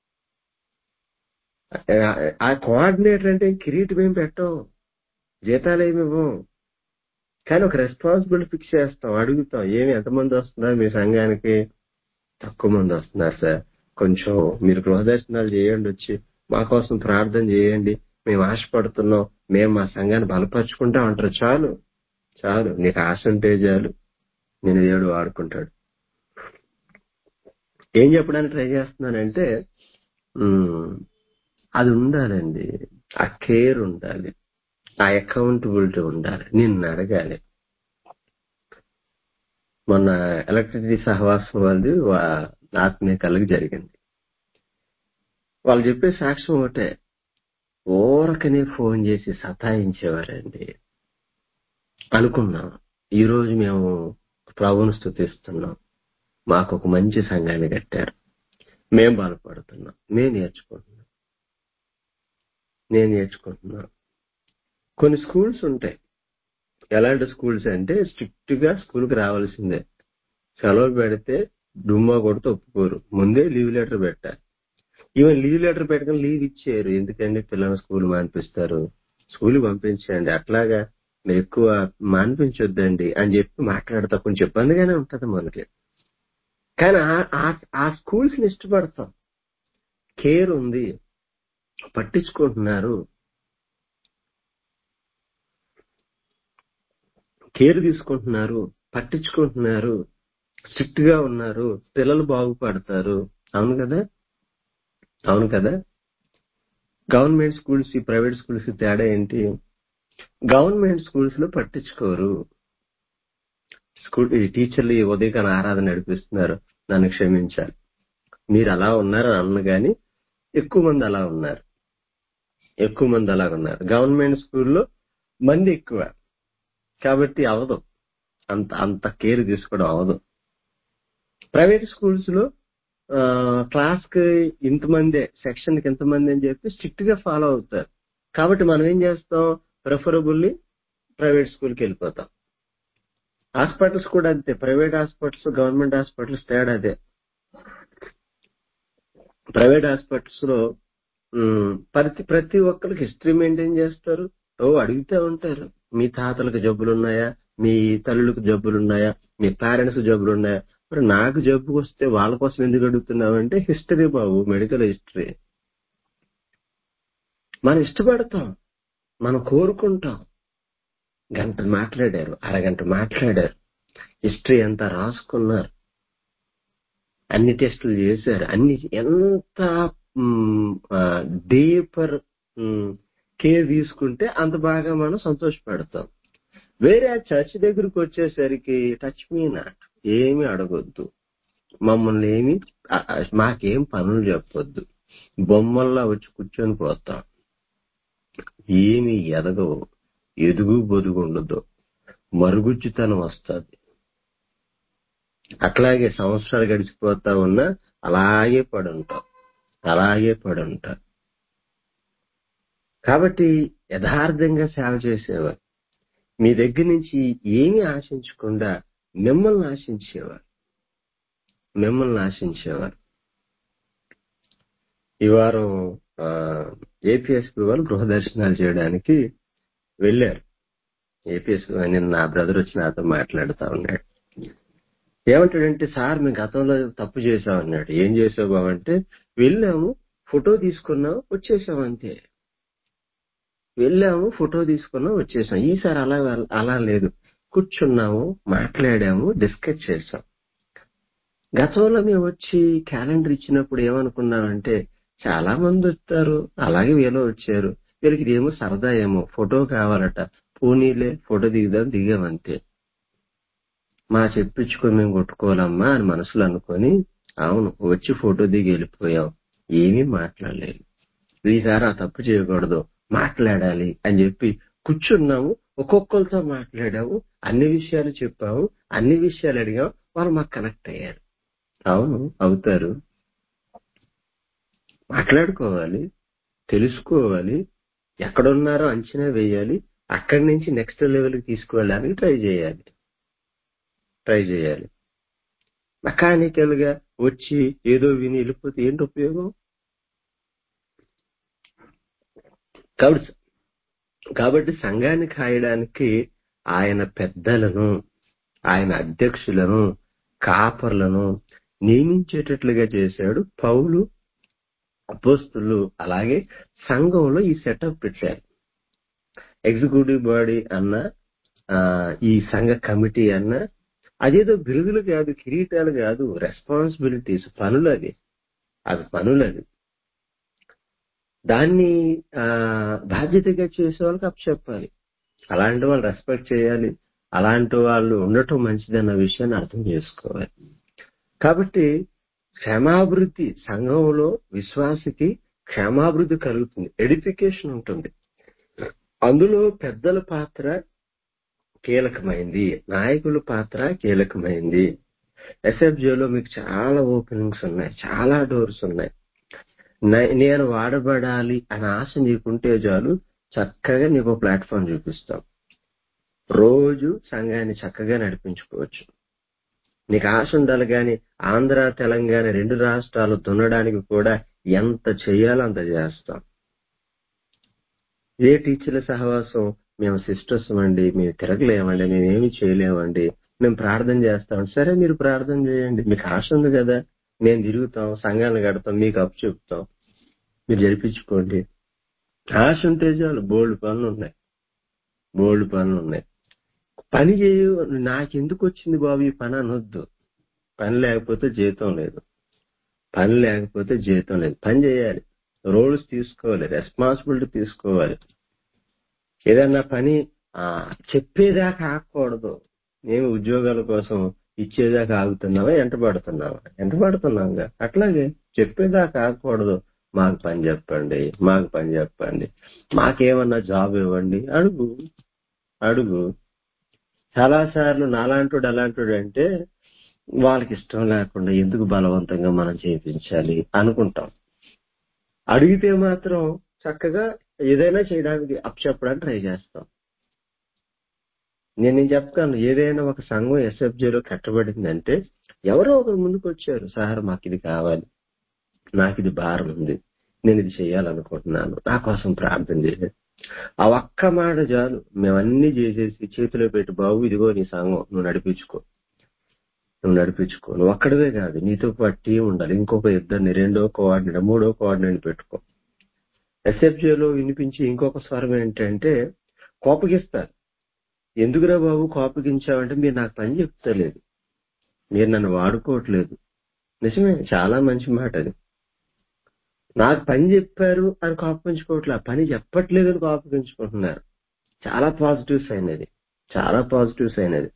ఆ కోఆర్డినేటర్ అంటే కిరీటం ఏం పెట్టం జీతాలు ఏమి ఇవ్వం కానీ ఒక రెస్పాన్సిబిలిటీ ఫిక్స్ చేస్తాం అడుగుతాం ఏమి ఎంతమంది వస్తున్నారు మీ సంఘానికి తక్కువ మంది వస్తున్నారు సార్ కొంచెం మీరు గృహదర్శనాలు చేయండి వచ్చి మా కోసం ప్రార్థన చేయండి మేము ఆశపడుతున్నాం మేము మా సంఘాన్ని బలపరుచుకుంటాం అంటారు చాలు చాలు నీకు ఆశ ఉంటే చాలు నేను దేవుడు వాడుకుంటాడు ఏం చెప్పడానికి ట్రై చేస్తున్నానంటే ఉమ్, అది ఉండాలండి ఆ కేర్ ఉండాలి ఆ అకౌంటబిలిటీ ఉండాలి నిన్ను అడగాలి మొన్న ఎలక్ట్రిసిటీ సహవాసం వాళ్ళది వా- ఆత్మీయ కలగ జరిగింది వాళ్ళు చెప్పే సాక్ష్యం ఒకటే ఊరకనే ఫోన్ చేసి సతాయించేవారండి అనుకున్నాం ఈ రోజు మేము ప్రభువును స్థుతిస్తున్నాం మాకు ఒక మంచి సంఘాన్ని కట్టారు మేం బాధపడుతున్నాం మేము నేర్చుకుంటున్నాం నేను నేర్చుకుంటున్నాను కొన్ని స్కూల్స్ ఉంటాయి ఎలాంటి స్కూల్స్ అంటే స్ట్రిక్ట్ గా స్కూల్కి రావాల్సిందే సెలవు పెడితే డుమ్మా కొడితే ఒప్పుకోరు ముందే లీవ్ లెటర్ పెట్టాలి ఈవెన్ లీవ్ లెటర్ పెట్టకుండా లీవ్ ఇచ్చారు ఎందుకంటే పిల్లల్ని స్కూల్ మానిపిస్తారు స్కూల్ పంపించండి అట్లాగా మీరు ఎక్కువ మానిపించొద్దండి అని చెప్పి మాట్లాడతా కొంచెం ఇబ్బందిగానే ఉంటది మనకి కానీ ఆ- ఆ- ఆ స్కూల్స్ ని ఇష్టపడతాం కేర్ ఉంది పట్టించుకుంటున్నారు కేర్ తీసుకుంటున్నారు పట్టించుకుంటున్నారు స్ట్రిక్ట్ గా ఉన్నారు పిల్లలు బాగుపడతారు అవును కదా అవును కదా గవర్నమెంట్ స్కూల్స్ ప్రైవేట్ స్కూల్స్ తేడా ఏంటి గవర్నమెంట్ స్కూల్స్ లో పట్టించుకోరు స్కూల్ ఈ టీచర్లు ఈ ఉదయకాల ఆరాధన నడిపిస్తున్నారు నన్ను క్షమించాలి మీరు అలా ఉన్నారని అన్న గాని ఎక్కువ మంది అలా ఉన్నారు ఎక్కువ మంది అలా ఉన్నారు గవర్నమెంట్ స్కూల్లో మంది ఎక్కువ కాబట్టి అవదు అంత అంత కేర్ తీసుకోవడం అవదు ప్రైవేట్ స్కూల్స్ లో క్లాస్ కి ఇంతమందే సెక్షన్ కి ఇంతమంది అని చెప్పి స్ట్రిక్ట్ గా ఫాలో అవుతారు కాబట్టి మనం ఏం చేస్తాం ప్రిఫరబుల్లీ ప్రైవేట్ స్కూల్ కి వెళ్ళిపోతాం హాస్పిటల్స్ కూడా అంతే ప్రైవేట్ హాస్పిటల్స్ గవర్నమెంట్ హాస్పిటల్స్ తేడా అదే ప్రైవేట్ హాస్పిటల్స్ లో ఉమ్, ప్రతి ప్రతి ఒక్కరికి హిస్టరీ మెయింటైన్ చేస్తారు ఓ అడుగుతూ ఉంటారు మీ తాతలకు జబ్బులు ఉన్నాయా మీ తల్లులకు జబ్బులు ఉన్నాయా మీ పేరెంట్స్ జబ్బులు ఉన్నాయా మరి నాకు జబ్బు వస్తే వాళ్ళ కోసం ఎందుకు అడుగుతున్నావు అంటే హిస్టరీ బాబు మెడికల్ హిస్టరీ మనం ఇష్టపడతాం మనం కోరుకుంటాం గంట మాట్లాడారు అరగంట మాట్లాడారు హిస్టరీ అంతా రాసుకున్నారు అన్ని టెస్టులు చేశారు అన్ని ఎంత డీపర్ కేర్ తీసుకుంటే అంత బాగా మనం సంతోషపడతాం వేరే ఆ చర్చ్ దగ్గరకు వచ్చేసరికి టచ్ మీ నాట్ ఏమి అడగొద్దు మమ్మల్ని ఏమి ఆ- ఆ- మాకేం పనులు చెప్పొద్దు బొమ్మల్లా వచ్చి కూర్చొని పోతాం ఏమి ఎదగవు ఎదుగు బొదుగు ఉండదు మరుగుజ్జుతనం వస్తుంది అట్లాగే సంవత్సరాలు గడిచిపోతా ఉన్నా అలాగే పడి ఉంటాం అలాగే పడి ఉంటాం కాబట్టి యథార్థంగా సేవ చేసేవారు మీ దగ్గర నుంచి ఏమీ ఆశించకుండా మిమ్మల్ని ఆశించేవారు మిమ్మల్ని ఆశించేవారు ఈ వారం ఏపీఎస్పీ వాళ్ళు గృహ దర్శనాలు చేయడానికి వెళ్ళారు ఏపీఎస్పీ నేను నా బ్రదర్ వచ్చి నాతో మాట్లాడుతా ఉన్నాడు ఏమంటాడంటే సార్ మేము గతంలో తప్పు చేసాం అన్నాడు ఏం చేసావు బాబు అంటే వెళ్ళాము ఫోటో తీసుకున్నాం వచ్చేసాం అంతే వెళ్ళాము ఫోటో తీసుకున్నాం వచ్చేసాం ఈసారి అలా అలా లేదు కూర్చున్నాము మాట్లాడాము డిస్కస్ చేసాం గతంలో మేము వచ్చి క్యాలెండర్ ఇచ్చినప్పుడు ఏమనుకున్నామంటే చాలా మంది వస్తారు అలాగే వీళ్ళు వచ్చారు వీళ్ళకి ఇదేమో సరదా ఏమో ఫోటో కావాలట పూనీలే ఫోటో దిగుదాం దిగామంతే మా చెప్పించుకొని మేము కొట్టుకోవాలమ్మా అని మనసులో అనుకొని అవును వచ్చి ఫోటో దిగి వెళ్ళిపోయాం ఏమీ మాట్లాడలేదు ఈసారి ఆ తప్పు చేయకూడదు మాట్లాడాలి అని చెప్పి కూర్చున్నాము ఒక్కొక్కరితో మాట్లాడాము అన్ని విషయాలు చెప్పాము అన్ని విషయాలు అడిగాం వాళ్ళు మాకు కనెక్ట్ అయ్యారు అవును అవుతారు మాట్లాడుకోవాలి తెలుసుకోవాలి ఎక్కడున్నారో అంచనా వేయాలి అక్కడి నుంచి నెక్స్ట్ లెవెల్కి తీసుకువెళ్ళడానికి ట్రై చేయాలి ట్రై చేయాలి మెకానికల్ గా వచ్చి ఏదో విని వెళ్ళిపోతే ఏంటి ఉపయోగం కాబట్టి కాబట్టి సంఘాన్ని కాయడానికి ఆయన పెద్దలను ఆయన అధ్యక్షులను కాపర్లను నియమించేటట్లుగా చేశాడు పౌలు అపోస్తులు అలాగే సంఘంలో ఈ సెటప్ పెట్టారు ఎగ్జిక్యూటివ్ బాడీ అన్న ఆ, ఈ సంఘ కమిటీ అన్న అదేదో బిరుదులు కాదు కిరీటాలు కాదు రెస్పాన్సిబిలిటీస్ పనులు అవి అవి పనులు అవి దాన్ని ఆ బాధ్యతగా చేసే వాళ్ళకి అప్పచెప్పాలి అలాంటి వాళ్ళు రెస్పెక్ట్ చేయాలి అలాంటి వాళ్ళు ఉండటం మంచిదన్న విషయాన్ని అర్థం చేసుకోవాలి కాబట్టి క్షమాభివృద్ధి సంఘంలో విశ్వాసికి క్షేమాభివృద్ధి కలుగుతుంది ఎడిఫికేషన్ ఉంటుంది అందులో పెద్దల పాత్ర కీలకమైంది నాయకుల పాత్ర కీలకమైంది ఎస్ఎఫ్జేలో మీకు చాలా ఓపెనింగ్స్ ఉన్నాయి చాలా డోర్స్ ఉన్నాయి నే- నేను వాడబడాలి అనే ఆశ నీకుంటే చాలు చక్కగా నీకు ప్లాట్ఫామ్ చూపిస్తాం రోజు సంఘాన్ని చక్కగా నడిపించుకోవచ్చు నీకు ఆశ ఉండాలి కానీ ఆంధ్ర తెలంగాణ రెండు రాష్ట్రాలు దున్నడానికి కూడా ఎంత చేయాలో అంత చేస్తాం ఏ టీచర్ల సహవాసం మేము సిస్టర్స్ అండి మేము తిరగలేమండి మేము ఏమి చేయలేమండి మేము ప్రార్థన చేస్తాం సరే మీరు ప్రార్థన చేయండి మీకు ఆశ ఉంది కదా నేను తిరుగుతాం సంఘాన్ని కడతాం మీకు అప్పు చెప్తాం మీరు జరిపించుకోండి ఆశ ఉంటే చాలు బోల్డ్ పనులు ఉన్నాయి బోల్డ్ పనులు ఉన్నాయి పని చేయు నాకెందుకు వచ్చింది బాబు ఈ పని అనొద్దు పని లేకపోతే జీతం లేదు పని లేకపోతే జీతం లేదు పని చేయాలి రోల్స్ తీసుకోవాలి రెస్పాన్సిబిలిటీ తీసుకోవాలి ఏదన్నా పని ఆ, చెప్పేదాకా ఆగకూడదు మేము ఉద్యోగాల కోసం ఇచ్చేదాకా ఆగుతున్నావా ఎంట పడుతున్నావా ఎంట పడుతున్నాంగా అట్లాగే చెప్పేదాకా ఆగకూడదు మాకు పని చెప్పండి మాకు పని చెప్పండి మాకేమన్నా జాబ్ ఇవ్వండి అడుగు అడుగు చాలా సార్లు నాలాంటోడు అలాంటోడు అంటే వాళ్ళకి ఇష్టం లేకుండా ఎందుకు బలవంతంగా మనం చేయించాలి అనుకుంటాం అడిగితే మాత్రం చక్కగా ఏదైనా చేయడానికి అప్ చెప్పడానికి ట్రై చేస్తాం నేను నేను చెప్తాను ఏదైనా ఒక సంఘం ఎస్ఎఫ్జేలో కట్టబడిందంటే ఎవరో ఒకరు ముందుకు వచ్చారు సార్ మాకు ఇది కావాలి నాకు ఇది భారం ఉంది నేను ఇది చేయాలనుకుంటున్నాను నా కోసం ప్రార్థన చేయండి ఆ ఒక్క మాట చాలు మేమన్నీ చేసేసి చేతిలో పెట్టి బాబు ఇదిగో నీ సంఘం నువ్వు నడిపించుకో నువ్వు నడిపించుకో నువ్వు ఒక్కడవే కాదు నీతో పాటు టీం ఉండాలి ఇంకొక ఇద్దరిని రెండో కోఆర్డినేటర్ మూడో కోఆర్డినేటర్ పెట్టుకో ఎస్ఎఫ్జేలో వినిపించి ఇంకొక స్వరం ఏంటంటే కోపగిస్తారు ఎందుకురా బాబు కోపగించావంటే మీరు నాకు పని చెప్తలేదు మీరు నన్ను వాడుకోవట్లేదు నిజమే చాలా మంచి మాట అది నాకు పని చెప్పారు అని కోపగించుకోవట్లే ఆ పని చెప్పట్లేదు అని కోపగించుకుంటున్నారు చాలా పాజిటివ్ సైన్ అది చాలా పాజిటివ్ సైన్ అది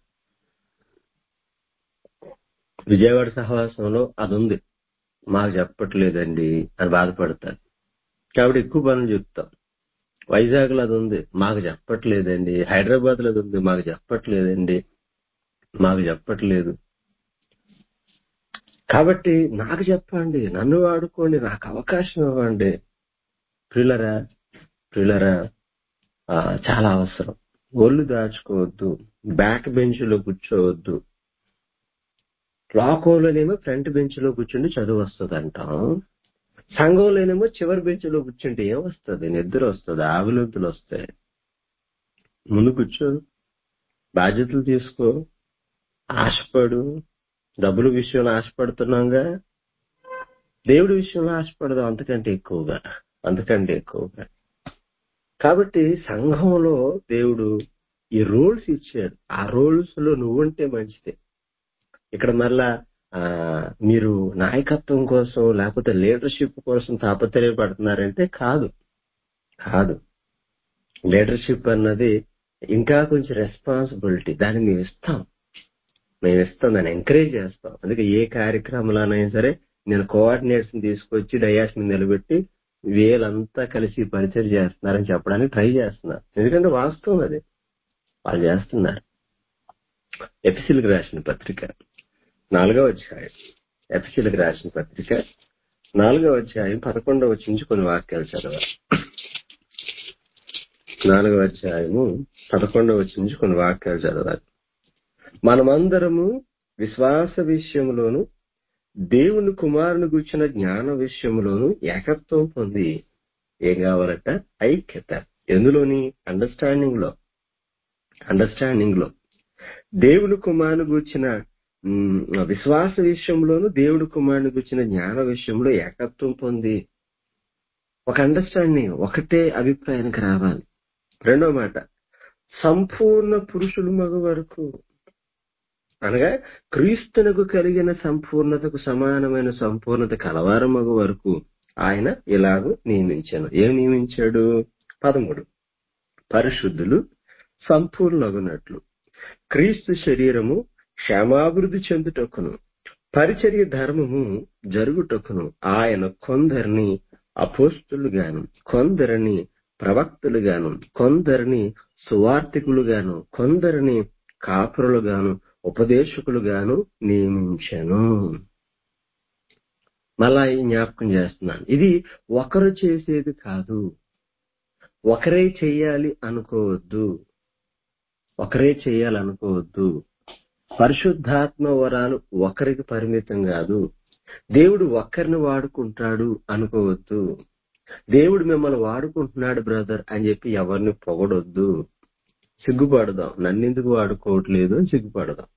విజయవాడ సహవాసంలో అది ఉంది మాకు చెప్పట్లేదండి అని బాధపడతారు కాబట్టి ఎక్కువ పనులు చెప్తాం వైజాగ్ లో అది ఉంది మాకు చెప్పట్లేదండి హైదరాబాద్ లో అది ఉంది మాకు చెప్పట్లేదండి మాకు చెప్పట్లేదు కాబట్టి నాకు చెప్పండి నన్ను వాడుకోండి నాకు అవకాశం ఇవ్వండి ప్రిలరా ప్రిలరా ఆ, చాలా అవసరం ఒళ్ళు దాచుకోవద్దు బ్యాక్ బెంచ్ లో కూర్చోవద్దు లోకంలోనేమో ఫ్రంట్ బెంచ్ లో కూర్చుండి చదువు వస్తుంది అంటాం సంఘంలోనేమో చివరి బెంచ్ లో కూర్చుంటే ఏం వస్తుంది నిద్ర వస్తుంది ఆవిలంతులు వస్తాయి ముందు కూర్చో బాధ్యతలు తీసుకో ఆశపడు డబ్బుల విషయంలో ఆశపడుతున్నాంగా దేవుడి విషయంలో ఆశపడదాం అంతకంటే ఎక్కువగా అంతకంటే ఎక్కువగా కాబట్టి సంఘంలో దేవుడు ఈ రోల్స్ ఇచ్చాడు ఆ రోల్స్ లో నువ్వుంటే మంచిదే ఇక్కడ మళ్ళా ఆ, మీరు నాయకత్వం కోసం లేకపోతే లీడర్షిప్ కోసం తాపత్రయపడుతున్నారంటే కాదు కాదు లీడర్షిప్ అన్నది ఇంకా కొంచెం రెస్పాన్సిబిలిటీ దాన్ని మేము ఇస్తాం మేము ఇస్తాం దాన్ని ఎంకరేజ్ చేస్తాం అందుకే ఏ కార్యక్రమంలోనైనా సరే నేను కోఆర్డినేట్స్ తీసుకొచ్చి డయాస్ మీద నిలబెట్టి వీళ్ళంతా కలిసి పరిచయం చేస్తున్నారని చెప్పడానికి ట్రై చేస్తున్నారు ఎందుకంటే వాస్తవం అది వాళ్ళు చేస్తున్నారు ఎపిసిల్కి రాసిన పత్రిక నాలుగవ అధ్యాయం ఎపిసిల్కి రాసిన పత్రిక నాలుగవ అధ్యాయం పదకొండవ వచ్చి నుంచి కొన్ని వాక్యాలు చదవాలి నాలుగవ అధ్యాయము పదకొండవ వచ్చి నుంచి కొన్ని వాక్యాలు చదవాలి మనమందరము విశ్వాస విషయంలోను దేవుని కుమారుని గుర్చిన జ్ఞాన విషయంలోను ఏకత్వం పొంది ఏం కావాలట ఐక్యత ఎందులోని అండర్స్టాండింగ్ లో అండర్స్టాండింగ్ లో దేవుని కుమారుని గుర్చిన ఉమ్, విశ్వాస విషయంలోను దేవుడి కుమారుని గుర్చిన జ్ఞాన విషయంలో ఏకత్వం పొంది ఒక అండర్స్టాండింగ్ ఒకటే అభిప్రాయానికి రావాలి రెండో మాట సంపూర్ణ పురుషులు మగ వరకు అనగా క్రీస్తునకు కలిగిన సంపూర్ణతకు సమానమైన సంపూర్ణత కలవారం మగ వరకు ఆయన ఇలాగూ నియమించాను ఏం నియమించాడు పదమూడు పరిశుద్ధులు సంపూర్ణగునట్లు క్రీస్తు శరీరము క్షేమాభివృద్ధి చెందుటకును పరిచర్య ధర్మము జరుగుటకును ఆయన కొందరిని అపోస్తులుగాను కొందరిని ప్రవక్తలుగాను కొందరిని సువార్థికులుగాను కొందరిని కాపురులుగాను ఉపదేశకులుగాను నియమించను మళ్ళా ఈ జ్ఞాపకం చేస్తున్నాను ఇది ఒకరు చేసేది కాదు ఒకరే చెయ్యాలి అనుకోవద్దు ఒకరే చేయాలనుకోవద్దు పరిశుద్ధాత్మ వరాలు ఒకరికి పరిమితం కాదు దేవుడు ఒక్కరిని వాడుకుంటాడు అనుకోవద్దు దేవుడు మిమ్మల్ని వాడుకుంటున్నాడు బ్రదర్ అని చెప్పి ఎవరిని పొగడొద్దు సిగ్గుపడదాం నన్నెందుకు వాడుకోవట్లేదు అని సిగ్గుపడదాం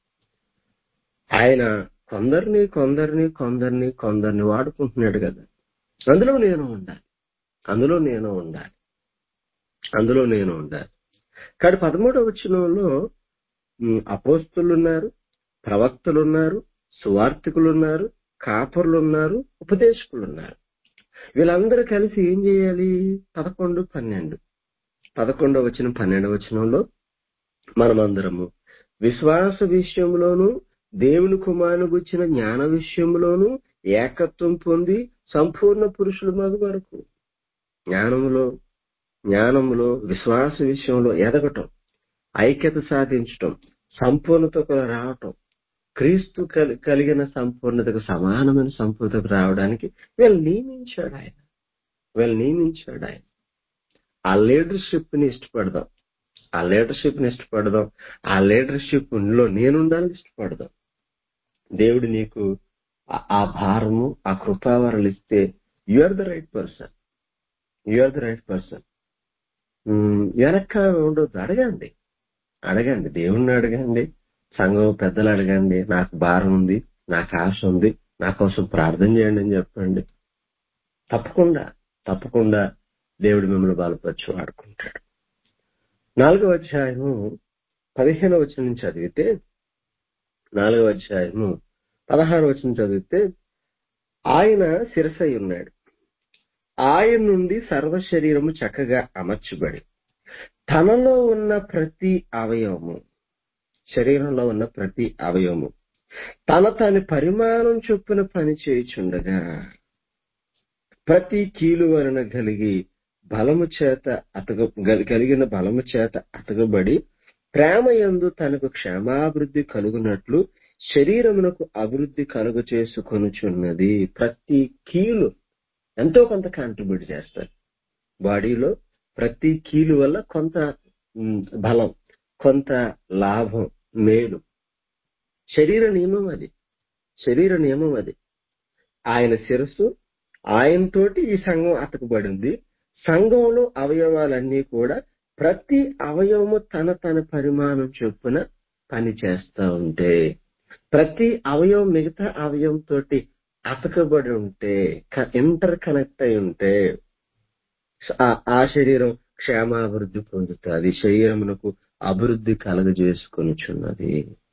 ఆయన కొందరిని కొందరిని కొందరిని కొందరిని వాడుకుంటున్నాడు కదా అందులో నేను ఉండాలి అందులో నేను ఉండాలి అందులో నేను ఉండాలి కానీ పదమూడవ వచనంలో అపోస్తులు ఉన్నారు ప్రవక్తలు ఉన్నారు సువార్థికులు ఉన్నారు కాపర్లు ఉన్నారు ఉపదేశకులు ఉన్నారు వీళ్ళందరూ కలిసి ఏం చేయాలి పదకొండు పన్నెండు పదకొండవ వచనం పన్నెండవ వచనంలో మనమందరము విశ్వాస విషయంలోనూ దేవుని కుమారుని గుచ్చిన జ్ఞాన విషయంలోనూ ఏకత్వం పొంది సంపూర్ణ పురుషుల మగ వరకు జ్ఞానములో జ్ఞానములో విశ్వాస విషయంలో ఎదగటం ఐక్యత సాధించటం సంపూర్ణతకు రావటం క్రీస్తు కలిగిన సంపూర్ణతకు సమానమైన సంపూర్ణతకు రావడానికి వీళ్ళు నియమించాడు ఆయన వీళ్ళు నియమించాడు ఆయన ఆ లీడర్షిప్ ని ఇష్టపడదాం ఆ లీడర్షిప్ ని ఇష్టపడదాం ఆ లీడర్షిప్ లో నేనుండాలని ఇష్టపడదాం దేవుడు నీకు ఆ భారము ఆ కృపావరలు ఇస్తే you are the right person you are the right person వెనక్క ఉండొద్దు అడగండి అడగండి దేవుణ్ణి అడగండి సంఘం పెద్దలు అడగండి నాకు భారం ఉంది నాకు ఆశ ఉంది నా కోసం ప్రార్థన చేయండి అని చెప్పండి తప్పకుండా తప్పకుండా దేవుడు మిమ్మల్ని బలపరిచి వాడుకుంటాడు నాలుగవ అధ్యాయము పదిహేను వచనం నుంచి చదివితే నాలుగవ అధ్యాయము పదహారు వచనం చదివితే ఆయన శిరసై ఉన్నాడు ఆయన నుండి సర్వ శరీరము చక్కగా అమర్చబడి తనలో ఉన్న ప్రతి అవయవము శరీరంలో ఉన్న ప్రతి అవయవము తన తన పరిమాణం చొప్పున పని చేయుచుండగా ప్రతి కీలు వలన కలిగి బలము చేత అతగ కలిగిన బలము చేత అతగబడి ప్రేమ యందు తనకు క్షేమాభివృద్ధి కలుగునట్లు శరీరమునకు అభివృద్ధి కలుగు చేసుకొనుచున్నది ప్రతి కీలు ఎంతో కొంత కాంట్రిబ్యూట్ చేస్తారు బాడీలో ప్రతి కీలు వల్ల కొంత బలం కొంత లాభం మేలు శరీర నియమం అది శరీర నియమం అది ఆయన శిరస్సు ఆయనతోటి ఈ సంఘం అతకబడింది సంఘంలో అవయవాలన్నీ కూడా ప్రతి అవయవము తన తన పరిమాణం చొప్పున పని చేస్తా ఉంటే ప్రతి అవయవం మిగతా అవయవం తోటి అతకబడి ఉంటే ఇంటర్ కనెక్ట్ అయి ఉంటే ఆ శరీరం క్షేమాభివృద్ధి పొందుతుంది శరీరమునకు అభివృద్ధి కలగజేసుకొనిచున్నది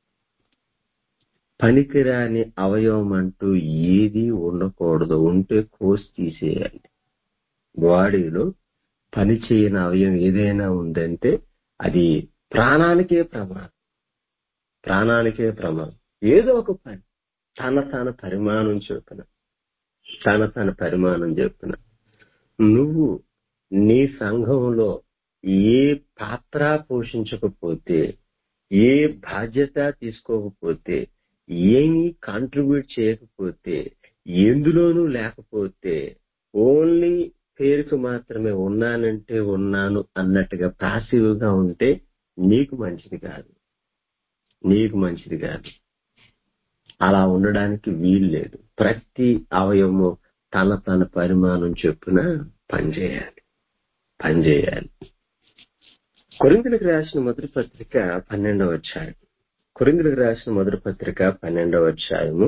పనికిరాని అవయవం అంటూ ఏది ఉండకూడదు ఉంటే కోసి తీసేయాలి బాడీలో పని చేయని అవయవం ఏదైనా ఉందంటే అది ప్రాణానికే ప్రమాదం ప్రాణానికే ప్రమాదం ఏదో ఒక పని తన తన పరిమాణం చెప్పిన తన తన పరిమాణం చెప్పిన నువ్వు నీ సంఘంలో ఏ పాత్ర పోషించకపోతే ఏ బాధ్యత తీసుకోకపోతే ఏమీ కాంట్రిబ్యూట్ చేయకపోతే ఎందులోనూ లేకపోతే ఓన్లీ పేరుకు మాత్రమే ఉన్నానంటే ఉన్నాను అన్నట్టుగా పాసివ్ గా ఉంటే నీకు మంచిది కాదు నీకు మంచిది కాదు అలా ఉండడానికి వీలు లేదు ప్రతి అవయవము తన తన పరిమాణం చొప్పున పనిచేయాలి పనిచేయాలి కొరిందులకు రాసిన మొదటి పత్రిక పన్నెండవ అధ్యాయం కొరిందులకు రాసిన మొదటి పత్రిక పన్నెండవ అధ్యాయము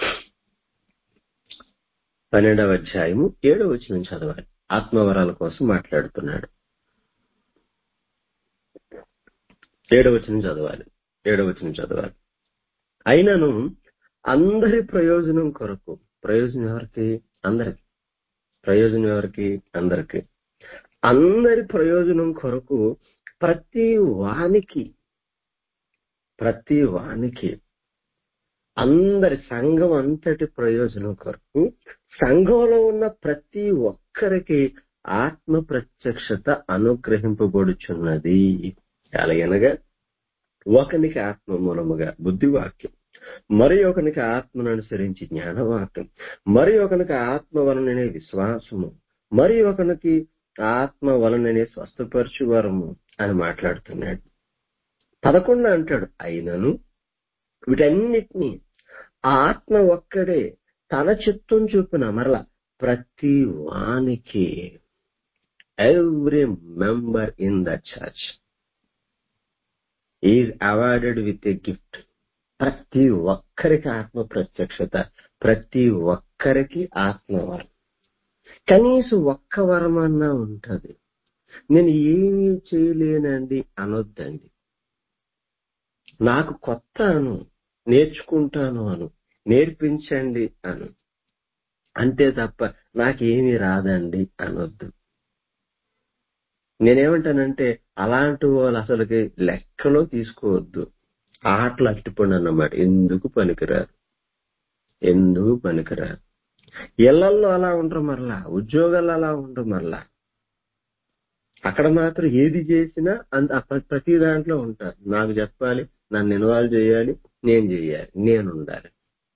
పన్నెండవ అధ్యాయము ఏడవ వచ్చిన చదవాలి ఆత్మవరాల కోసం మాట్లాడుతున్నాడు ఏడవచనం చదవాలి ఏడవచనం చదవాలి అయినను అందరి ప్రయోజనం కొరకు ప్రయోజనం ఎవరికి అందరికి ప్రయోజనం ఎవరికి అందరికి అందరి ప్రయోజనం కొరకు ప్రతి వానికి ప్రతి వానికి అందరి సంఘం అంతటి ప్రయోజనం కొరకు సంఘంలో ఉన్న ప్రతి ఒక్కరికి ఆత్మ ప్రత్యక్షత అనుగ్రహింపబడుచున్నది అలాగనగా ఒకనికి ఆత్మ మూలముగా బుద్ధివాక్యం మరి ఒకనికి ఆత్మను అనుసరించి జ్ఞానవాక్యం మరి ఒకనికి ఆత్మ వలననే విశ్వాసము మరి ఒకనికి ఆత్మ వలననే స్వస్థపరచు వరము అని మాట్లాడుతున్నాడు పదకొండు అంటాడు అయినను వీటన్నిటినీ ఆత్మ ఒక్కడే తన చిత్తం చూపిన మరలా ప్రతి వానికి every member in the church is awarded with a gift ప్రతి ఒక్కరికి ఆత్మ ప్రత్యక్షత ప్రతి ఒక్కరికి ఆత్మ వరం కనీసం ఒక్క వరం అన్నా ఉంటది నేను ఏమీ చేయలేనండి అనొద్దండి నాకు కొత్త అను నేర్చుకుంటాను అను నేర్పించండి అను అంతే తప్ప నాకేమీ రాదండి అనొద్దు నేనేమంటానంటే అలాంటి వాళ్ళు అసలుకి లెక్కలో తీసుకోవద్దు ఆటలు అట్టిపోండి అన్నమాట ఎందుకు పనికిరారు ఎందుకు పనికిరారు ఇళ్లల్లో అలా ఉండరు మరలా ఉద్యోగాలు అలా ఉండరు మరలా అక్కడ మాత్రం ఏది చేసినా అంత ప్ర- ప్రతి దాంట్లో ఉంటారు నాకు చెప్పాలి నన్ను ఇన్వాల్వ్ చేయాలి నేను చేయాలి నేను ఉండాలి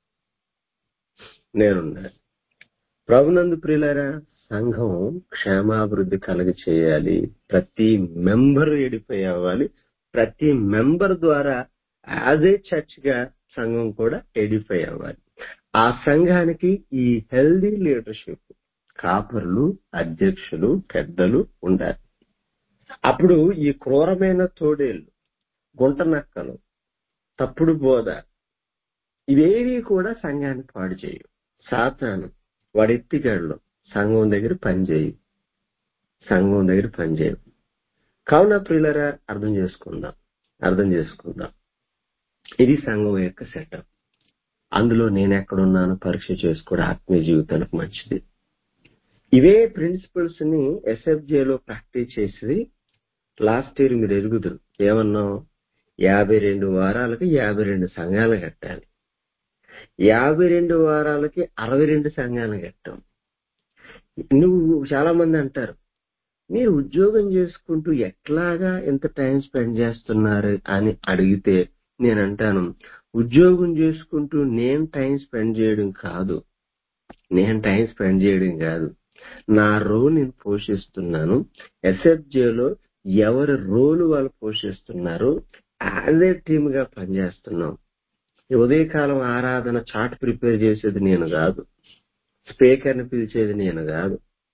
నేనుండాలి ప్రభునందు ప్రియులారా సంఘం క్షేమాభివృద్ధి కలగ చేయాలి ప్రతి మెంబర్ ఎడిఫై అవ్వాలి ప్రతి మెంబర్ ద్వారా యాజ్ ఏ చర్చ్ గా సంఘం కూడా ఎడిఫై అవ్వాలి ఆ సంఘానికి ఈ హెల్దీ లీడర్షిప్ కాపర్లు అధ్యక్షులు పెద్దలు ఉండాలి అప్పుడు ఈ క్రూరమైన తోడేళ్లు గుంట నక్కలు తప్పుడు బోధ ఇవేవి కూడా సంఘాన్ని పాడు చేయు సాతాను వాడి ఎత్తిగాళ్ళు సంఘం దగ్గర పనిచేయు సంఘం దగ్గర పనిచేయు కావున ప్రియులరా అర్థం చేసుకుందాం అర్థం చేసుకుందాం ఇది సంఘం యొక్క సెటప్ అందులో నేను ఎక్కడున్నాను పరీక్ష చేసుకోవడం ఆత్మీయ జీవితానికి మంచిది ఇవే ప్రిన్సిపల్స్ ని SFJ లో ప్రాక్టీస్ చేసి లాస్ట్ ఇయర్ మీరు ఎరుగుదురు ఏమన్నాం యాభై రెండు వారాలకి యాభై రెండు సంఘాలు కట్టాలి యాభై రెండు వారాలకి అరవై రెండు సంఘాలు కట్టాం నువ్వు చాలా మంది అంటారు మీరు ఉద్యోగం చేసుకుంటూ ఎట్లాగా ఎంత టైం స్పెండ్ చేస్తున్నారు అని అడిగితే నేను అంటాను ఉద్యోగం చేసుకుంటూ నేను టైం స్పెండ్ చేయడం కాదు నేను టైం స్పెండ్ చేయడం కాదు నా రోల్ నేను పోషిస్తున్నాను SFJ లో ఎవరి రోల్ వాళ్ళు పోషిస్తున్నారు యాజ్ ఏ టీమ్ గా పనిచేస్తున్నాం ఈ ఉదయకాలం ఆరాధన చాట్ ప్రిపేర్ చేసేది నేను కాదు స్పీకర్ ని పిలిచేది నేను కాదు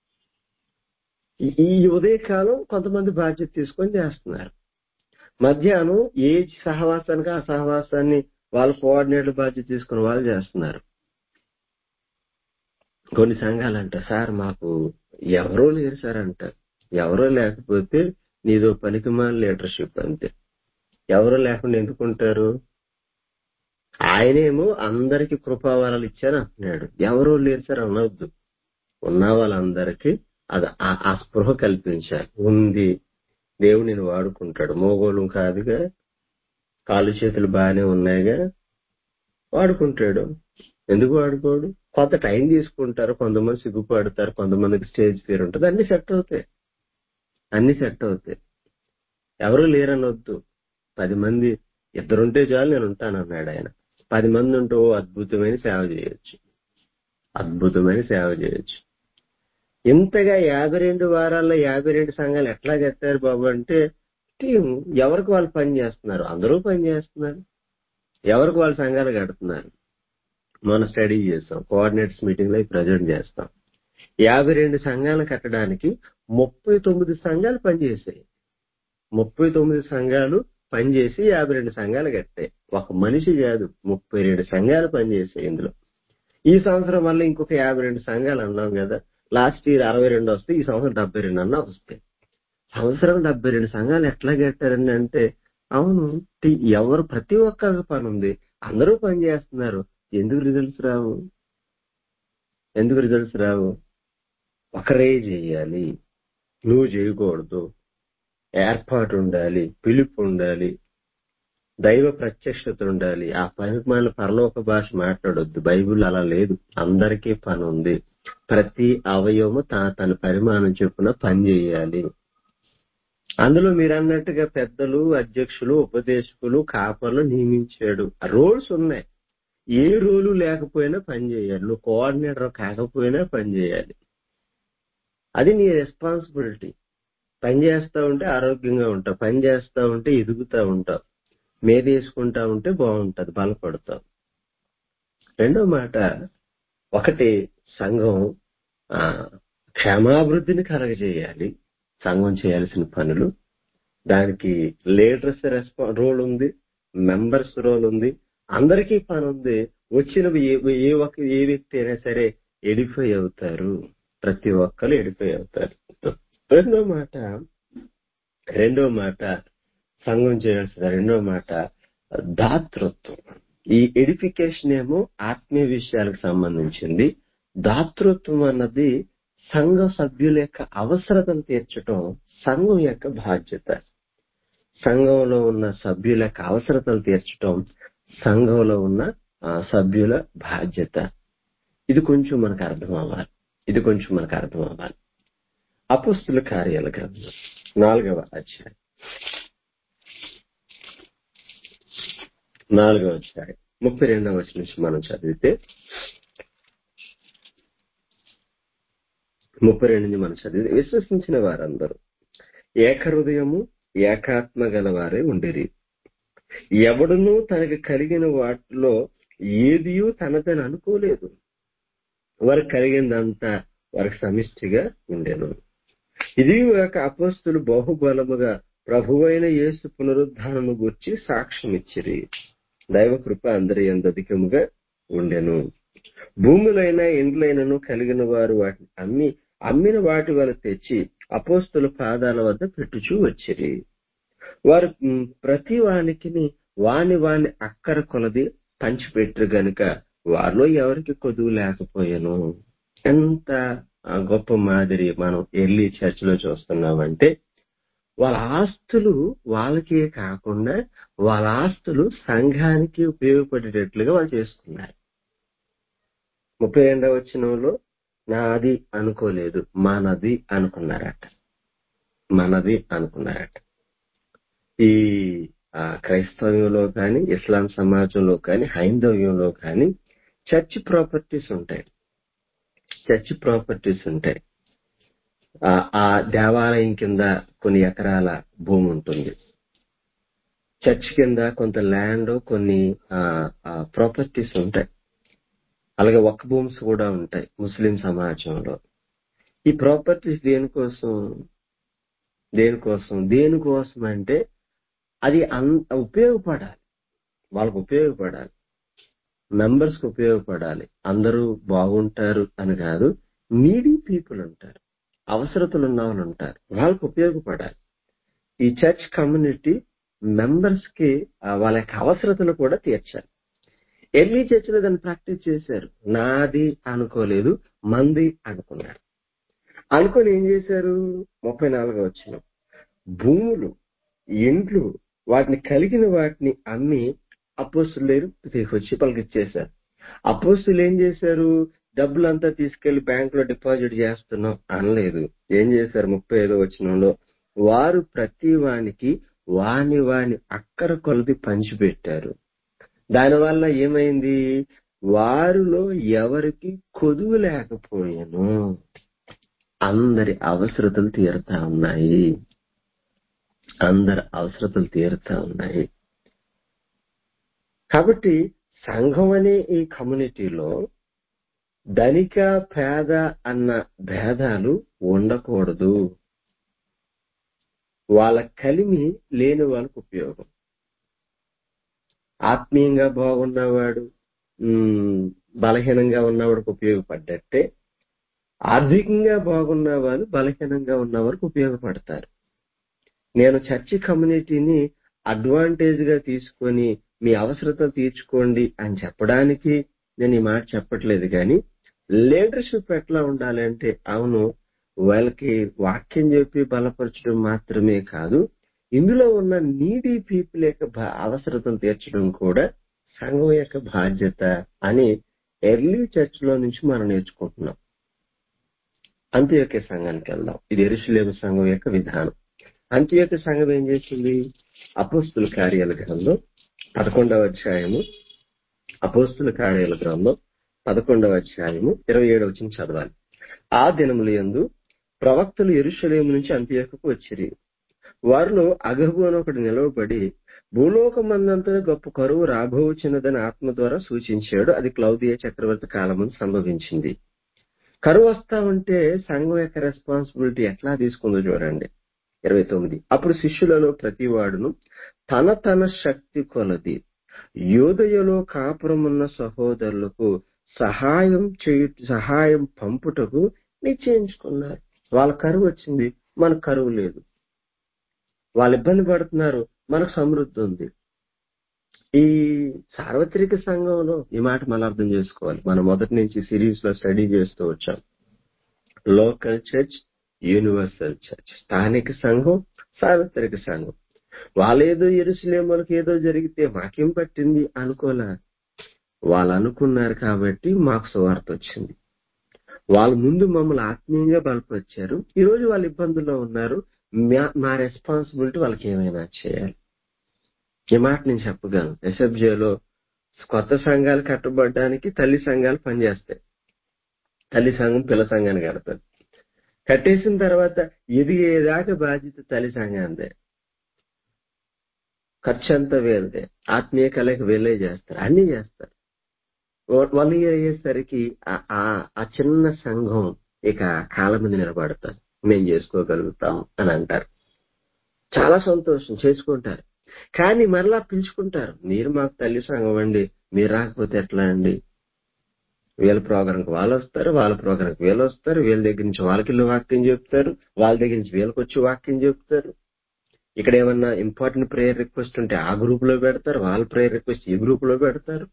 ఈ ఈ ఉదయకాలం కొంతమంది బాధ్యత తీసుకొని చేస్తున్నారు మధ్యాహ్నం ఏ సహవాసానికి ఆ సహవాసాన్ని వాళ్ళ కోఆర్డినేటర్ బాధ్యత తీసుకుని వాళ్ళు చేస్తున్నారు కొన్ని సంఘాలు అంటారు సార్ మాకు ఎవరో లేరు సార్ అంటారు ఎవరో లేకపోతే నీదో పనికిమాల లీడర్షిప్ అంతే ఎవరో లేకుండా ఎందుకుంటారు ఆయనేమో అందరికి కృపావరాలు ఇచ్చారు అంటున్నాడు ఎవరో లేరు సార్ అనవద్దు ఉన్న వాళ్ళందరికీ అది ఆ- ఆ స్పృహ కల్పించాలి ఉంది దేవుడు నేను వాడుకుంటాడు మోగోళ్ళు కాదుగా కాళ్ళు చేతులు బాగానే ఉన్నాయిగా వాడుకుంటాడు ఎందుకు వాడుకోడు కొంత టైం తీసుకుంటారు కొంతమంది సిగ్గుపడతారు కొంతమందికి స్టేజ్ పేరు ఉంటుంది అన్ని సెట్ అవుతాయి అన్ని సెట్ అవుతాయి ఎవరు లేరనొద్దు పది మంది ఇద్దరుంటే చాలు నేను ఉంటాను అన్నాడు ఆయన పది మంది ఉంటే ఓ అద్భుతమైన సేవ చేయొచ్చు అద్భుతమైన సేవ చేయొచ్చు ఇంతగా యాభై రెండు వారాల్లో యాభై రెండు సంఘాలు ఎట్లా కట్టారు బాబు అంటే టీం ఎవరికి వాళ్ళు పని చేస్తున్నారు అందరూ పని చేస్తున్నారు ఎవరికి వాళ్ళ సంఘాలు కడుతున్నారు మనం స్టడీ చేస్తాం కోఆర్డినేటర్స్ మీటింగ్ లో ప్రజెంట్ చేస్తాం యాభై రెండు సంఘాలు కట్టడానికి ముప్పై తొమ్మిది సంఘాలు పనిచేసాయి ముప్పై తొమ్మిది సంఘాలు పనిచేసి యాభై రెండు సంఘాలు కట్టాయి ఒక మనిషి కాదు ముప్పై రెండు సంఘాలు పనిచేసాయి ఇందులో ఈ సంవత్సరం వల్ల ఇంకొక యాభై రెండు సంఘాలు అన్నాం కదా లాస్ట్ ఇయర్ అరవై రెండు వస్తే ఈ సంవత్సరం డెబ్బై రెండు అన్నా వస్తాయి సంవత్సరం డెబ్బై రెండు సంఘాలు ఎట్లా కట్టారండి అంటే అవును టి- ఎవరు ప్రతి ఒక్కరికి పని ఉంది అందరూ పని చేస్తున్నారు ఎందుకు రిజల్ట్స్ రావు ఎందుకు రిజల్ట్స్ రావు ఒకరే చేయాలి నువ్వు చేయకూడదు ఏర్పాటు ఉండాలి పిలుపు ఉండాలి దైవ ప్రత్యక్షత ఉండాలి ఆ పనికి మన పరలోక భాష మాట్లాడొద్దు బైబిల్ అలా లేదు అందరికీ పని ఉంది ప్రతి అవయవము తన తన పరిమాణం చొప్పున పనిచేయాలి అందులో మీరు అన్నట్టుగా పెద్దలు అధ్యక్షులు ఉపదేశకులు కాపర్లు నియమించాడు రోల్స్ ఉన్నాయి ఏ రోలు లేకపోయినా పని చేయాలి నువ్వు కోఆర్డినేటర్ కాకపోయినా పని చేయాలి అది నీ రెస్పాన్సిబిలిటీ పని చేస్తా ఉంటే ఆరోగ్యంగా ఉంటావు పని చేస్తా ఉంటే ఎదుగుతా ఉంటావు మేదేసుకుంటా ఉంటే బాగుంటది బలపడతావు రెండో మాట ఒకటి సంఘం ఆ క్షేమాభివృద్ధిని కలగజేయాలి సంఘం చేయాల్సిన పనులు దానికి లీడర్స్ రెస్పా రోల్ ఉంది మెంబర్స్ రోల్ ఉంది అందరికీ పని ఉంది వచ్చిన ఏ ఏ ఒక్క ఏ వ్యక్తి అయినా సరే ఎడిఫై అవుతారు ప్రతి ఒక్కరు ఎడిఫై అవుతారు రెండో మాట రెండో మాట సంఘం చేయాల్సిన రెండో మాట దాతృత్వం ఈ ఎడిఫికేషన్ ఏమో ఆత్మీయ విషయాలకు సంబంధించింది దాతృత్వం అన్నది సంఘ సభ్యుల యొక్క అవసరతను తీర్చడం సంఘం యొక్క బాధ్యత సంఘంలో ఉన్న సభ్యుల యొక్క అవసరతలు తీర్చడం సంఘంలో ఉన్న ఆ, సభ్యుల బాధ్యత ఇది కొంచెం మనకు అర్థం అవ్వాలి ఇది కొంచెం మనకు అర్థం అవ్వాలి అపుస్తుల కార్యాల గ్రంథం నాలుగవ అధ్యాయం నాలుగవ అధ్యాయం ముప్పై రెండవ వచ్చిన నుంచి మనం చదివితే ముప్పై రెండు నుంచి మనం చదివితే విశ్వసించిన వారందరూ ఏకహృదయము ఏకాత్మ గల వారే ఉండిరి ఎవడునూ తనకు కలిగిన వాటిలో ఏదియూ తనదని అనుకోలేదు వారికి కలిగిందంతా వారికి సమిష్టిగా ఉండేను ఇది ఒక అపస్తులు బహుబలముగా ప్రభువైన యేసు పునరుద్ధానము గుర్చి సాక్ష్యం ఇచ్చిరి దైవ కృప అందరి ఎందు అధికముగా ఉండెను భూములైన ఇండ్లైనను కలిగిన వారు వాటిని అమ్మి అమ్మిన వాటి వల్ల తెచ్చి అపోస్తుల పాదాల వద్ద పెట్టుచూ వచ్చిరి వారు మ్, ప్రతి వానికి వాని వాని అక్కర కొలది పంచిపెట్టరు గనుక వారిలో ఎవరికి కొదువు లేకపోయాను ఎంత ఆ, గొప్ప మాదిరి మనం ఎర్లీ చర్చ్ లో చూస్తున్నామంటే వాళ్ళ ఆస్తులు వాళ్ళకే కాకుండా వాళ్ళ ఆస్తులు సంఘానికి ఉపయోగపడేటట్లుగా వాళ్ళు చేసుకున్నారు ముప్పై రెండవ వచనంలో నాది అనుకోలేదు మనది అనుకున్నారట మనది అనుకున్నారట ఈ ఆ, క్రైస్తవ్యంలో కానీ ఇస్లాం సమాజంలో కానీ హైందవ్యంలో కానీ చర్చ్ ప్రాపర్టీస్ ఉంటాయి చర్చ్ ప్రాపర్టీస్ ఉంటాయి ఆ ఆ దేవాలయం కింద కొన్ని ఎకరాల భూమి ఉంటుంది చర్చ్ కింద కొంత ల్యాండ్ కొన్ని ప్రాపర్టీస్ ఉంటాయి అలాగే ఒక్క భూమ్స్ కూడా ఉంటాయి ముస్లిం సమాజంలో ఈ ప్రాపర్టీస్ దేనికోసం దేనికోసం దేనికోసం అంటే అది అన్ ఉపయోగపడాలి వాళ్ళకు ఉపయోగపడాలి మెంబర్స్ కు ఉపయోగపడాలి అందరూ బాగుంటారు అని కాదు నీడీ పీపుల్ ఉంటారు అవసరతలు ఉన్న వాళ్ళు ఉంటారు వాళ్ళకు ఉపయోగపడాలి ఈ చర్చ్ కమ్యూనిటీ మెంబర్స్ కి ఆ, వాళ్ళ యొక్క అవసరతలు కూడా తీర్చాలి ఎర్లీ చర్చిలో దాన్ని ప్రాక్టీస్ చేశారు నాది అనుకోలేదు మంది అనుకున్నారు అనుకొని ఏం చేశారు ముప్పై నాలుగో వచ్చిన భూములు ఇండ్లు వాటిని కలిగిన వాటిని అమ్మి అపోస్తులు తీసుకొచ్చి వాళ్ళకి ఇచ్చేశారు అపోస్తులు ఏం చేశారు డబ్బులంతా తీసుకెళ్లి బ్యాంక్ లో డిపాజిట్ చేస్తున్నాం అనలేదు ఏం చేశారు ముప్పై ఐదో వచనంలో వారు ప్రతి వానికి వాని వాని అక్కర కొలది పంచిపెట్టారు దానివల్ల ఏమైంది వారిలో ఎవరికి కొదువు లేకపోయాను అందరి అవసరతలు తీరుతా ఉన్నాయి అందరి అవసరతలు తీరుతా ఉన్నాయి కాబట్టి సంఘం అనే ఈ కమ్యూనిటీలో ధనిక పేద అన్న భేదాలు ఉండకూడదు వాళ్ళ కలిమి లేని వాళ్ళకు ఉపయోగం ఆత్మీయంగా బాగున్నవాడు ఉమ్, బలహీనంగా ఉన్నవాడికి ఉపయోగపడ్డట్టే ఆర్థికంగా బాగున్న వాళ్ళు బలహీనంగా ఉన్న వారికి ఉపయోగపడతారు నేను చర్చి కమ్యూనిటీని అడ్వాంటేజ్ గా తీసుకొని మీ అవసరత తీర్చుకోండి అని చెప్పడానికి నేను ఈ మాట చెప్పట్లేదు కానీ లీడర్షిప్ ఎట్లా ఉండాలి అంటే అవును వాళ్ళకి వాక్యం చెప్పి బలపరచడం మాత్రమే కాదు ఇందులో ఉన్న నీడీ పీపుల్ యొక్క భా- అవసరతను తీర్చడం కూడా సంఘం యొక్క బాధ్యత అని ఎర్లీ చర్చ్ లో నుంచి మనం నేర్చుకుంటున్నాం అంత్యోక్య సంఘానికి వెళ్దాం ఇది ఎరుషులేము సంఘం యొక్క విధానం అంత్యోక్య సంఘం ఏం చేసింది అపోస్తుల కార్యాల గ్రంథం పదకొండవ అధ్యాయము అపోస్తుల కార్యాల గ్రంథం పదకొండవ అధ్యాయము ఇరవై ఏడవ వచ్చిన చదవాలి ఆ దినముల యందు ప్రవక్తలు ఎరుషలేము నుంచి అంత్యోకకు వచ్చిరి వారిలో అగబు అని ఒకడు నిలవబడి భూలోకమందంతా గొప్ప కరువు రాబోచున్నదని ఆత్మ ద్వారా సూచించాడు అది క్లౌదియ చక్రవర్తి కాలమని సంభవించింది కరువు వస్తా ఉంటే సంఘం యొక్క రెస్పాన్సిబిలిటీ ఎట్లా తీసుకుందో చూడండి ఇరవై తొమ్మిది అప్పుడు శిష్యులలో ప్రతి వాడును తన తన శక్తి కొలది యోదయలో కాపురమున్న సహోదరులకు సహాయం చేయు సహాయం పంపుటకు నిశ్చయించుకున్నారు వాళ్ళ కరువు వచ్చింది మనకు కరువు లేదు వాళ్ళు ఇబ్బంది పడుతున్నారు మనకు సమృద్ధి ఉంది ఈ సార్వత్రిక సంఘంలో ఈ మాట మనం అర్థం చేసుకోవాలి మనం మొదటి నుంచి సిరీస్ లో స్టడీ చేస్తూ వచ్చాం లోకల్ చర్చ్ యూనివర్సల్ చర్చ్ స్థానిక సంఘం సార్వత్రిక సంఘం వాళ్ళేదో ఎరుసలేములకు ఏదో జరిగితే మాకేం పట్టింది అనుకోలే వాళ్ళు అనుకున్నారు కాబట్టి మాకు సువార్త వచ్చింది వాళ్ళ ముందు మమ్మల్ని ఆత్మీయంగా బలపరిచారు ఈ రోజు వాళ్ళు ఇబ్బందుల్లో ఉన్నారు మా- మా రెస్పాన్సిబిలిటీ వాళ్ళకి ఏమైనా చేయాలి ఈ మాట నేను చెప్పగలను ఎస్ఎఫ్జేలో కొత్త సంఘాలు కట్టబడడానికి తల్లి సంఘాలు పనిచేస్తాయి తల్లి సంఘం పిల్ల సంఘాన్ని కడతారు కట్టేసిన తర్వాత ఎదిగేదాకా బాధ్యత తల్లి సంఘాందే ఖర్చు అంతా వేలదే ఆత్మీయ కలయిక వీళ్ళే చేస్తారు అన్ని చేస్తారు వన్ ఇయర్ అయ్యేసరికి ఆ- ఆ- ఆ చిన్న సంఘం ఇక కాళ్ళ మీద నిలబడతారు మేం చేసుకోగలుగుతాం అని అంటారు చాలా సంతోషం చేసుకుంటారు కానీ మరలా పిలుచుకుంటారు మీరు మాకు తల్లి సంఘం అండి మీరు రాకపోతే ఎట్లా అండి వీళ్ళ ప్రోగ్రాంకి వాళ్ళు వస్తారు వాళ్ళ ప్రోగ్రాంకి వీళ్ళు వస్తారు వీళ్ళ దగ్గర నుంచి వాళ్ళకి వెళ్ళి వాక్యం చెప్తారు వాళ్ళ దగ్గర నుంచి వీళ్ళకి వచ్చి వాక్యం చెప్తారు ఇక్కడ ఏమన్నా ఇంపార్టెంట్ ప్రేయర్ రిక్వెస్ట్ ఉంటే ఆ గ్రూప్ లో పెడతారు వాళ్ళ ప్రేయర్ రిక్వెస్ట్ ఈ గ్రూప్ లో పెడతారు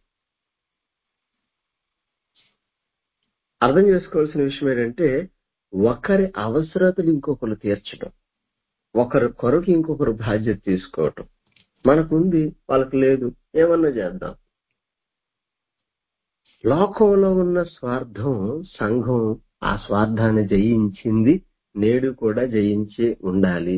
అర్థం చేసుకోవాల్సిన విషయం ఏంటంటే ఒకరి అవసరతలు ఇంకొకరు తీర్చడం ఒకరి కొరకు ఇంకొకరు బాధ్యత తీసుకోవటం మనకుంది వాళ్ళకి లేదు ఏమన్నా చేద్దాం లోకంలో ఉన్న స్వార్థం సంఘం ఆ స్వార్థాన్ని జయించింది నేడు కూడా జయించి ఉండాలి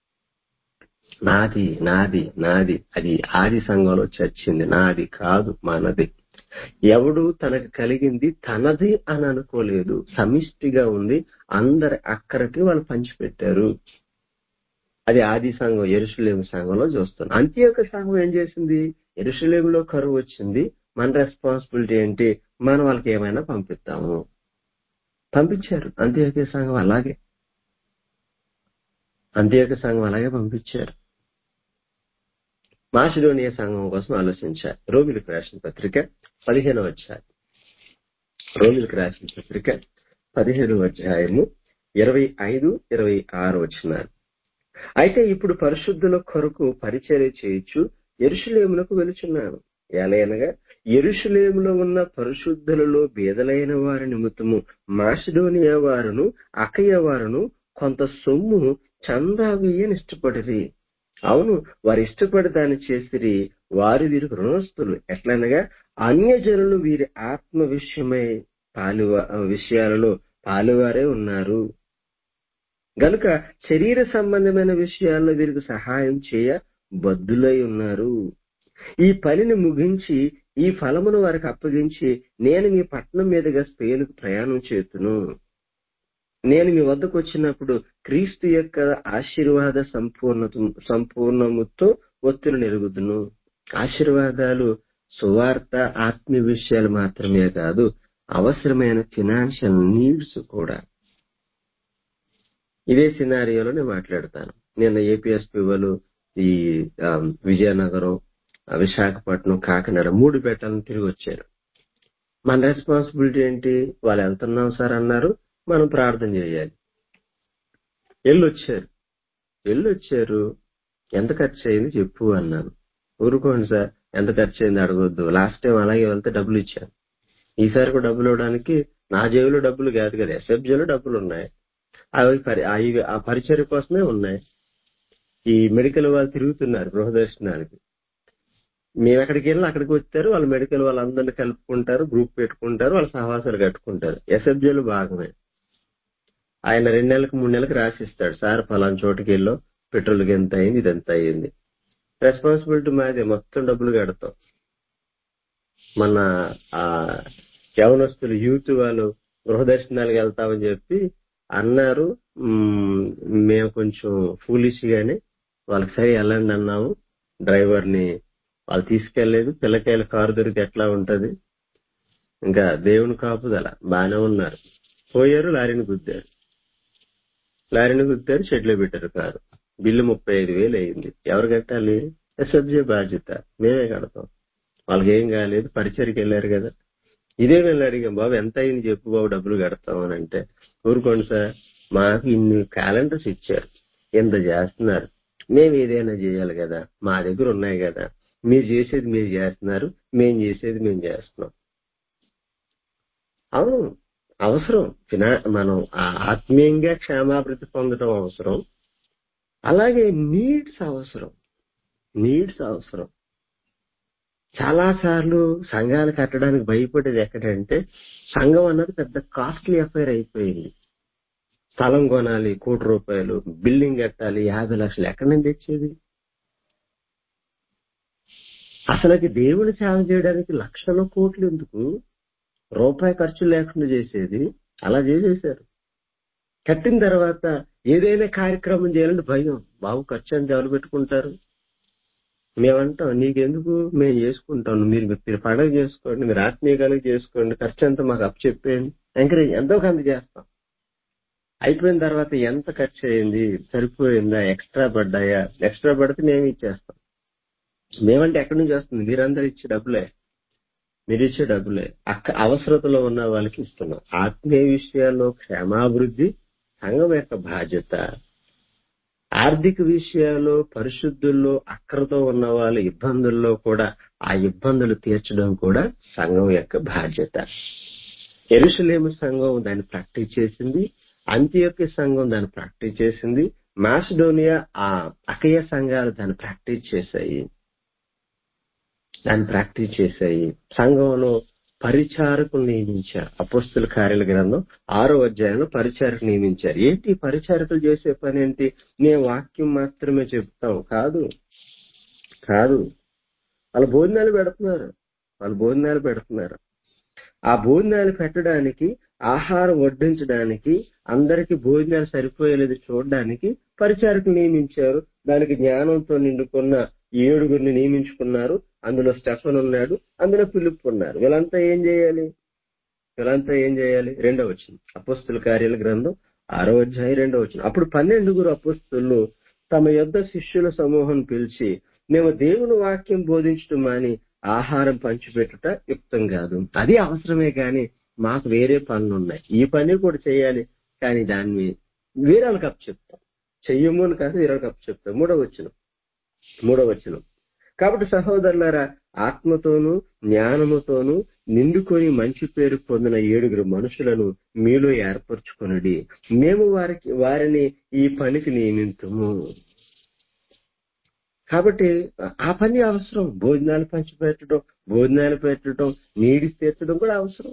నాది నాది నాది అది ఆది సంఘంలో చచ్చింది నాది కాదు మనది ఎవడు తనకు కలిగింది తనది అని అనుకోలేదు సమిష్టిగా ఉంది అందరి అక్కరకి వాళ్ళు పంచిపెట్టారు అది ఆది సంఘం ఎరుషులేము సంఘంలో చూస్తున్నాం అంత్యోక సంఘం ఏం చేసింది ఎరుషులేములో కరువు వచ్చింది మన రెస్పాన్సిబిలిటీ ఏంటి మనం వాళ్ళకి ఏమైనా పంపిస్తాము పంపించారు అంత్యోక సంఘం అలాగే అంత్యోక సంఘం అలాగే పంపించారు మాసిడోనియా సంఘం కోసం ఆలోచించారు రోమిలకు రాసిన పత్రిక పదిహేనవ అధ్యాయం రోమిలకు రాసిన పత్రిక పదిహేనవ అధ్యాయము ఇరవై ఐదు ఇరవై ఆరు వచ్చినారు అయితే ఇప్పుడు పరిశుద్ధుల కొరకు పరిచర్య చేయొచ్చు ఎరుషులేములకు వెలుచున్నాను ఎలయనగా ఎరుషులేములో ఉన్న పరిశుద్ధులలో బీదలైన వారి నిమిత్తము మాసిడోనియా వారును అకయ్య వారును కొంత సొమ్ము చందా వేయని ఇష్టపడిరి అవును వారు ఇష్టపడి దాన్ని చేసిరి వారు వీరికి రుణస్తులు ఎట్లనగా అన్యజనులు వీరి ఆత్మ విషయమై పాలువ విషయాలలో పాలువారే ఉన్నారు గనుక శరీర సంబంధమైన విషయాల్లో వీరికి సహాయం చేయ బద్దులై ఉన్నారు ఈ పనిని ముగించి ఈ ఫలమును వారికి అప్పగించి నేను మీ పట్నం మీదుగా స్పెయిన్కు ప్రయాణం చేతును నేను మీ వద్దకు వచ్చినప్పుడు క్రీస్తు యొక్క ఆశీర్వాద సంపూర్ణ సంపూర్ణముతో ఒత్తులు నెరుగుదును ఆశీర్వాదాలు సువార్త ఆత్మీయ విషయాలు మాత్రమే కాదు అవసరమైన ఫినాన్షియల్ నీడ్స్ కూడా ఇదే సినారియోలో నేను మాట్లాడతాను నిన్న ఏపీఎస్పీ వాళ్ళు ఈ ఆ, విజయనగరం ఆ, విశాఖపట్నం కాకినాడ మూడు బెట్టాలను తిరిగి వచ్చారు మన రెస్పాన్సిబిలిటీ ఏంటి వాళ్ళు వెళ్తున్నాం సార్ అన్నారు మనం ప్రార్థన చేయాలి వెళ్ళొచ్చారు వెళ్ళొచ్చారు ఎంత ఖర్చు అయింది చెప్పు అన్నాను ఊరుకోండి సార్ ఎంత ఖర్చు అయింది అడగొద్దు లాస్ట్ టైం అలాగే వెళ్తే డబ్బులు ఇచ్చాను ఈసారి కూడా డబ్బులు ఇవ్వడానికి నా జేబులో డబ్బులు కాదు కదా ఎస్ఎఫ్జీలో డబ్బులు ఉన్నాయి అవి పరి- అవి ఆ పరిచర్య కోసమే ఉన్నాయి ఈ మెడికల్ వాళ్ళు తిరుగుతున్నారు గృహదర్శనానికి మేము ఎక్కడికి వెళ్ళి అక్కడికి వచ్చారు వాళ్ళు మెడికల్ వాళ్ళందరినీ కలుపుకుంటారు గ్రూప్ పెట్టుకుంటారు వాళ్ళ సహవాసాలు కట్టుకుంటారు ఎస్ఎఫ్జీలు భాగమే ఆయన రెండు నెలలకు మూడు నెలలకు రాసిస్తాడు సార్ ఫలానా చోటుకి వెళ్ళో పెట్రోల్కి ఎంత అయింది ఇది ఎంత అయింది రెస్పాన్సిబిలిటీ మాదే మొత్తం డబ్బులు కడతాం మన ఆ యవనస్తులు యూత్ వాళ్ళు గృహ దర్శనాలకు వెళ్తామని చెప్పి అన్నారు మ్మ్, మేము కొంచెం ఫూలిష్ గానే వాళ్ళకి సరే వెళ్ళండి అన్నాము డ్రైవర్ ని వాళ్ళు తీసుకెళ్లేదు పిల్లకాయల కారు దొరికి ఎట్లా ఉంటది ఇంకా దేవుని కాపుదల బానే ఉన్నారు పోయారు లారీని గుద్దారు లారీని గుద్దారు షెడ్లో పెట్టారు కారు బిల్లు ముప్పై ఐదు వేలు అయింది ఎవరు కట్టాలి ఎస్ఎఫ్జే బాధ్యత మేమే కడతాం వాళ్ళకి ఏం కాలేదు పరిచయకి వెళ్ళారు కదా ఇదే మేము అడిగాం బాబు ఎంత అయింది చెప్పు బాబు డబ్బులు కడతాం అని అంటే ఊరుకోండి సార్ మాకు ఇన్ని క్యాలెండర్స్ ఇచ్చారు ఎంత చేస్తున్నారు మేము ఏదైనా చేయాలి కదా మా దగ్గర ఉన్నాయి కదా మీరు చేసేది మీరు చేస్తున్నారు మేము చేసేది మేము చేస్తున్నాం అవును అవసరం ఫినా మనం ఆ- ఆత్మీయంగా క్షేమాభివృద్ధి పొందడం అవసరం అలాగే నీడ్స్ అవసరం నీడ్స్ అవసరం చాలా సార్లు సంఘాలు కట్టడానికి భయపడేది ఎక్కడంటే సంఘం అన్నది పెద్ద కాస్ట్లీ అఫైర్ అయిపోయింది స్థలం కొనాలి కోటి రూపాయలు బిల్డింగ్ కట్టాలి యాభై లక్షలు ఎక్కడి నుంచి తెచ్చేది అసలుకి దేవుని సేవ చేయడానికి లక్షల కోట్లు ఎందుకు రూపాయి ఖర్చు లేకుండా చేసేది అలా చేసేశారు కట్టిన తర్వాత ఏదైనా కార్యక్రమం చేయాలంటే భయం బాబు ఖర్చు అంత ఎవరు పెట్టుకుంటారు మేమంటాం నీకెందుకు మేము చేసుకుంటాం మీరు మీరు పండగ చేసుకోండి మీరు ఆత్మీయకాలకు చేసుకోండి ఖర్చు అంతా మాకు అప్పు చెప్పేయండి ఎంకరేజ్ ఎంతో కొంత చేస్తాం అయిపోయిన తర్వాత ఎంత ఖర్చు అయింది సరిపోయిందా ఎక్స్ట్రా పడ్డాయా ఎక్స్ట్రా పడితే మేము ఇచ్చేస్తాం మేమంటే ఎక్కడి నుంచి వస్తుంది మీరందరూ ఇచ్చే డబ్బులే మీరు ఇచ్చే డబ్బులే అక్క అవసరతలో ఉన్న వాళ్ళకి ఇస్తున్నాం ఆత్మీయ విషయాల్లో క్షేమాభివృద్ధి సంఘం యొక్క బాధ్యత ఆర్థిక విషయాల్లో పరిశుద్ధుల్లో అక్కరతో ఉన్న వాళ్ళ ఇబ్బందుల్లో కూడా ఆ ఇబ్బందులు తీర్చడం కూడా సంఘం యొక్క బాధ్యత ఎరుసలేము సంఘం దాన్ని ప్రాక్టీస్ చేసింది అంత్యోక్య సంఘం దాన్ని ప్రాక్టీస్ చేసింది మాసిడోనియా ఆ అకయ సంఘాలు దాన్ని ప్రాక్టీస్ చేశాయి దాన్ని ప్రాక్టీస్ చేశాయి సంఘంలో పరిచారకులు నియమించారు అపోస్తుల కార్యాల గ్రంథం ఆరో అధ్యాయంలో పరిచారకులు నియమించారు ఏంటి పరిచారకులు చేసే పని ఏంటి నేను వాక్యం మాత్రమే చెప్తాం కాదు కాదు వాళ్ళు భోజనాలు పెడుతున్నారు వాళ్ళు భోజనాలు పెడుతున్నారు ఆ భోజనాలు పెట్టడానికి ఆహారం వడ్డించడానికి అందరికి భోజనాలు సరిపోయేది చూడడానికి పరిచారకులు నియమించారు దానికి జ్ఞానంతో నిండుకున్న ఏడుగురిని నియమించుకున్నారు అందులో స్టెఫన్ ఉన్నాడు అందులో ఫిలిప్ ఉన్నారు వీళ్ళంతా ఏం చేయాలి వీళ్ళంతా ఏం చేయాలి రెండో వచ్చింది అపోస్తుల కార్యాల గ్రంథం ఆరో అధ్యాయం రెండో వచ్చింది అప్పుడు పన్నెండుగురు అపోస్తులు తమ యొద్ద శిష్యుల సమూహం పిలిచి మేము దేవుని వాక్యం బోధించడం మాని ఆహారం పంచిపెట్టుట యుక్తం కాదు అది అవసరమే కానీ మాకు వేరే పనులు ఉన్నాయి ఈ పని కూడా చేయాలి కానీ దాన్ని వేరే వాళ్ళకి అప్పు చెప్తాం చెయ్యము అని కాదు వేరే వాళ్ళకి అప్పు చెప్తాం మూడో వచ్చిన మూడో వచనం కాబట్టి సహోదరులారా ఆత్మతోనూ జ్ఞానముతోనూ నిండుకొని మంచి పేరు పొందిన ఏడుగురు మనుషులను మీలో ఏర్పరచుకొనడి మేము వారికి వారిని ఈ పనికి నియమింతుము కాబట్టి ఆ పని అవసరం భోజనాలు పంచిపెట్టడం భోజనాలు పెట్టడం నీడి తీర్చడం కూడా అవసరం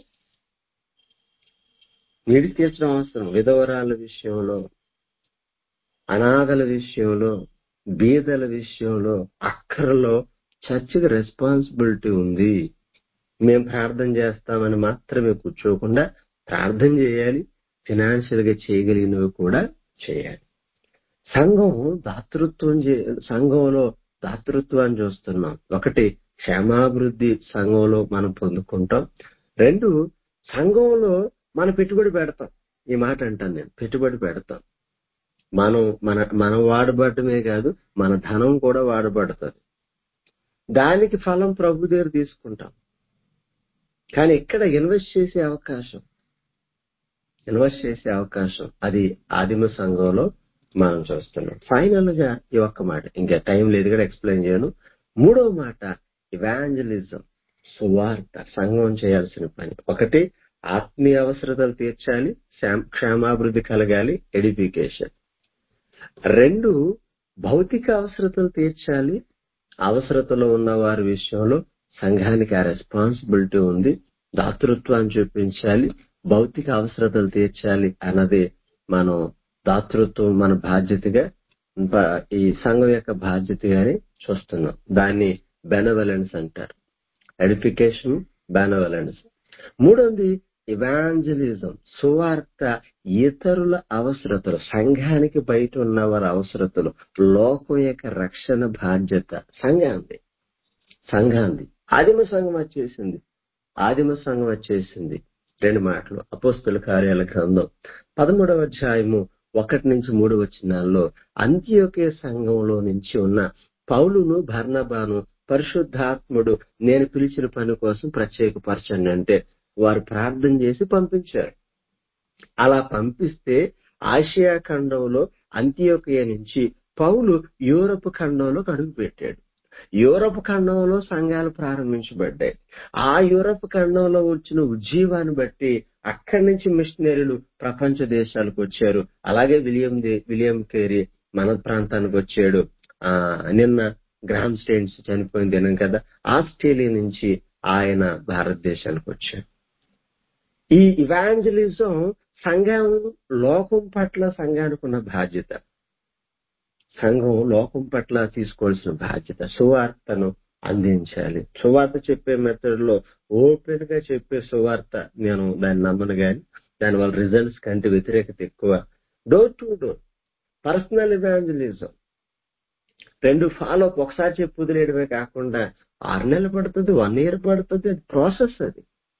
నీడి తీర్చడం అవసరం విధవరాల విషయంలో అనాథల విషయంలో బీదల విషయంలో అక్కరలో చర్చికి రెస్పాన్సిబిలిటీ ఉంది మేము ప్రార్థన చేస్తామని మాత్రమే కూర్చోకుండా ప్రార్థన చేయాలి ఫినాన్షియల్ గా చేయగలిగినవి కూడా చేయాలి సంఘం దాతృత్వం చే- సంఘంలో దాతృత్వాన్ని చూస్తున్నాం ఒకటి క్షేమాభివృద్ధి సంఘంలో మనం పొందుకుంటాం రెండు సంఘంలో మనం పెట్టుబడి పెడతాం ఈ మాట అంటాను నేను పెట్టుబడి పెడతాం మనం మన మనం వాడబడటమే కాదు మన ధనం కూడా వాడబడుతుంది దానికి ఫలం ప్రభు దగ్గర తీసుకుంటాం కానీ ఇక్కడ ఇన్వెస్ట్ చేసే అవకాశం ఇన్వెస్ట్ చేసే అవకాశం అది ఆదిమ సంఘంలో మనం చూస్తున్నాం ఫైనల్ గా ఈ ఒక్క మాట ఇంకా టైం లేదు కూడా ఎక్స్ప్లెయిన్ చేయను మూడవ మాట ఇవాంజలిజం సువార్త సంఘం చేయాల్సిన పని ఒకటి ఆత్మీయ అవసరతలు తీర్చాలి క్షేమ- క్షేమాభివృద్ధి కలగాలి ఎడ్యుకేషన్ రెండు భౌతిక అవసరతలు తీర్చాలి అవసరతలో ఉన్న వారి విషయంలో సంఘానికి ఆ రెస్పాన్సిబిలిటీ ఉంది దాతృత్వాన్ని చూపించాలి భౌతిక అవసరతలు తీర్చాలి అన్నదే మనం దాతృత్వం మన బాధ్యతగా బ- ఈ సంఘం యొక్క బాధ్యతగానే చూస్తున్నాం దాన్ని బెనవలెన్స్ అంటారు ఎడిఫికేషన్ బెనవలెన్స్ మూడోది ఇవాంజలిజం సువార్త ఇతరుల అవసరతలు సంఘానికి బయట ఉన్న వారి అవసరతలు లోకం యొక్క రక్షణ బాధ్యత సంఘాంది సంఘాంది ఆదిమ సంఘం వచ్చేసింది ఆదిమ సంఘం వచ్చేసింది రెండు మాటలు అపోస్తుల కార్యాల గ్రంథం పదమూడవ అధ్యాయము ఒకటి నుంచి మూడు వచనాల్లో అంత్యోకే సంఘంలో నుంచి ఉన్న పౌలును భర్ణబాను పరిశుద్ధాత్ముడు నేను పిలిచిన పని కోసం ప్రత్యేకపరచండి అంటే వారు ప్రార్థన చేసి పంపించారు అలా పంపిస్తే ఆసియా ఖండంలో అంత్యోకయ నుంచి పౌలు యూరప్ ఖండంలో అడుగు పెట్టాడు యూరప్ ఖండంలో సంఘాలు ప్రారంభించబడ్డాయి ఆ యూరప్ ఖండంలో వచ్చిన ఉజ్జీవాన్ని బట్టి అక్కడి నుంచి మిషనరీలు ప్రపంచ దేశాలకు వచ్చారు అలాగే విలియం దే- విలియం కేరీ మన ప్రాంతానికి వచ్చాడు ఆ నిన్న గ్రామ్ స్టేన్స్ చనిపోయిన దినం కదా ఆస్ట్రేలియా నుంచి ఆయన భారతదేశానికి వచ్చాడు ఈ ఇవాంజలిజం సంఘం లోకం పట్ల సంఘానికి ఉన్న బాధ్యత సంఘం లోకం పట్ల తీసుకోవాల్సిన బాధ్యత సువార్తను అందించాలి సువార్త చెప్పే మెథడ్ లో ఓపెన్ గా చెప్పే సువార్త నేను దాన్ని నమ్మను గాని దాని వల్ల రిజల్ట్స్ కంటే వ్యతిరేకత ఎక్కువ door to door personal evangelism రెండు ఫాలో అప్ ఒకసారి చెప్పి వదిలేయడమే కాకుండా ఆరు నెలలు పడుతుంది వన్ ఇయర్ పడుతుంది అది ప్రాసెస్ అది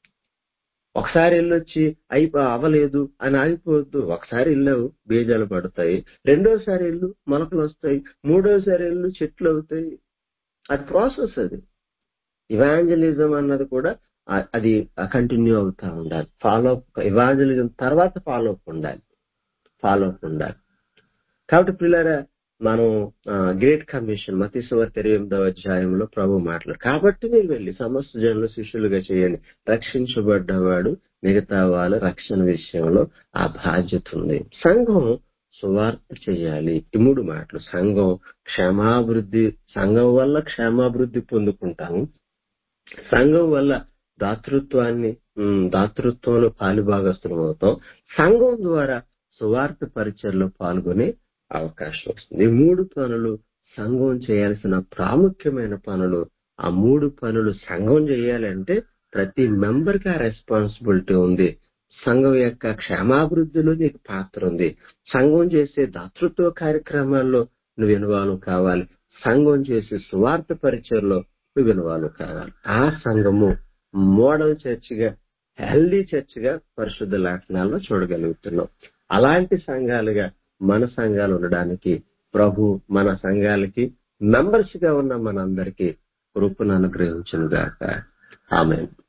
ఒకసారి వెళ్ళొచ్చి అయిపో అవ్వలేదు అని ఆగిపోవద్దు ఒకసారి వెళ్ళావు బీజాలు పడతాయి రెండోసారి ఇల్లు మొలకలు వస్తాయి మూడోసారి ఇల్లు చెట్లు అవుతాయి అది ప్రాసెస్ అది ఇవాంజలిజం అన్నది కూడా ఆ- అది కంటిన్యూ అవుతా ఉండాలి ఫాలో అప్ ఇవాంజలిజం తర్వాత ఫాలో అప్ ఉండాలి ఫాలో అప్ ఉండాలి కాబట్టి పిల్లరా మనం గ్రేట్ కమిషన్ మతి సువార్త ఇరవై ఎనిమిదవ అధ్యాయంలో ప్రభు మాట్లాడు కాబట్టి మీరు వెళ్ళి సమస్త జనులు శిష్యులుగా చేయండి రక్షించబడ్డవాడు మిగతా వాళ్ళ రక్షణ విషయంలో ఆ బాధ్యత ఉంది సంఘం సువార్త చేయాలి ఈ మూడు మాటలు సంఘం క్షేమాభివృద్ధి సంఘం వల్ల క్షేమాభివృద్ధి పొందుకుంటాము సంఘం వల్ల దాతృత్వాన్ని ఉమ్, దాతృత్వంలో పాలుభాగస్తులం అవుతాం సంఘం ద్వారా సువార్త పరిచయలో పాల్గొనే అవకాశం వస్తుంది ఈ మూడు పనులు సంఘం చేయాల్సిన ప్రాముఖ్యమైన పనులు ఆ మూడు పనులు సంఘం చేయాలంటే ప్రతి మెంబర్ కి ఆ రెస్పాన్సిబిలిటీ ఉంది సంఘం యొక్క క్షేమాభివృద్ధిలో నీకు పాత్ర ఉంది సంఘం చేసే దాతృత్వ కార్యక్రమాల్లో నువ్వు ఇన్వాల్వ్ కావాలి సంఘం చేసే సువార్త పరిచయలో నువ్వు ఇన్వాల్వ్ కావాలి ఆ సంఘము మోడల్ చర్చిగా హెల్దీ చర్చిగా పరిశుద్ధ లేఖనాల్లో చూడగలుగుతున్నాం అలాంటి సంఘాలుగా మన సంఘాలు ఉండడానికి ప్రభు మన సంఘాలకి మెంబర్స్ గా ఉన్న మనందరికీ కృపను అనుగ్రహించును గాక ఆమె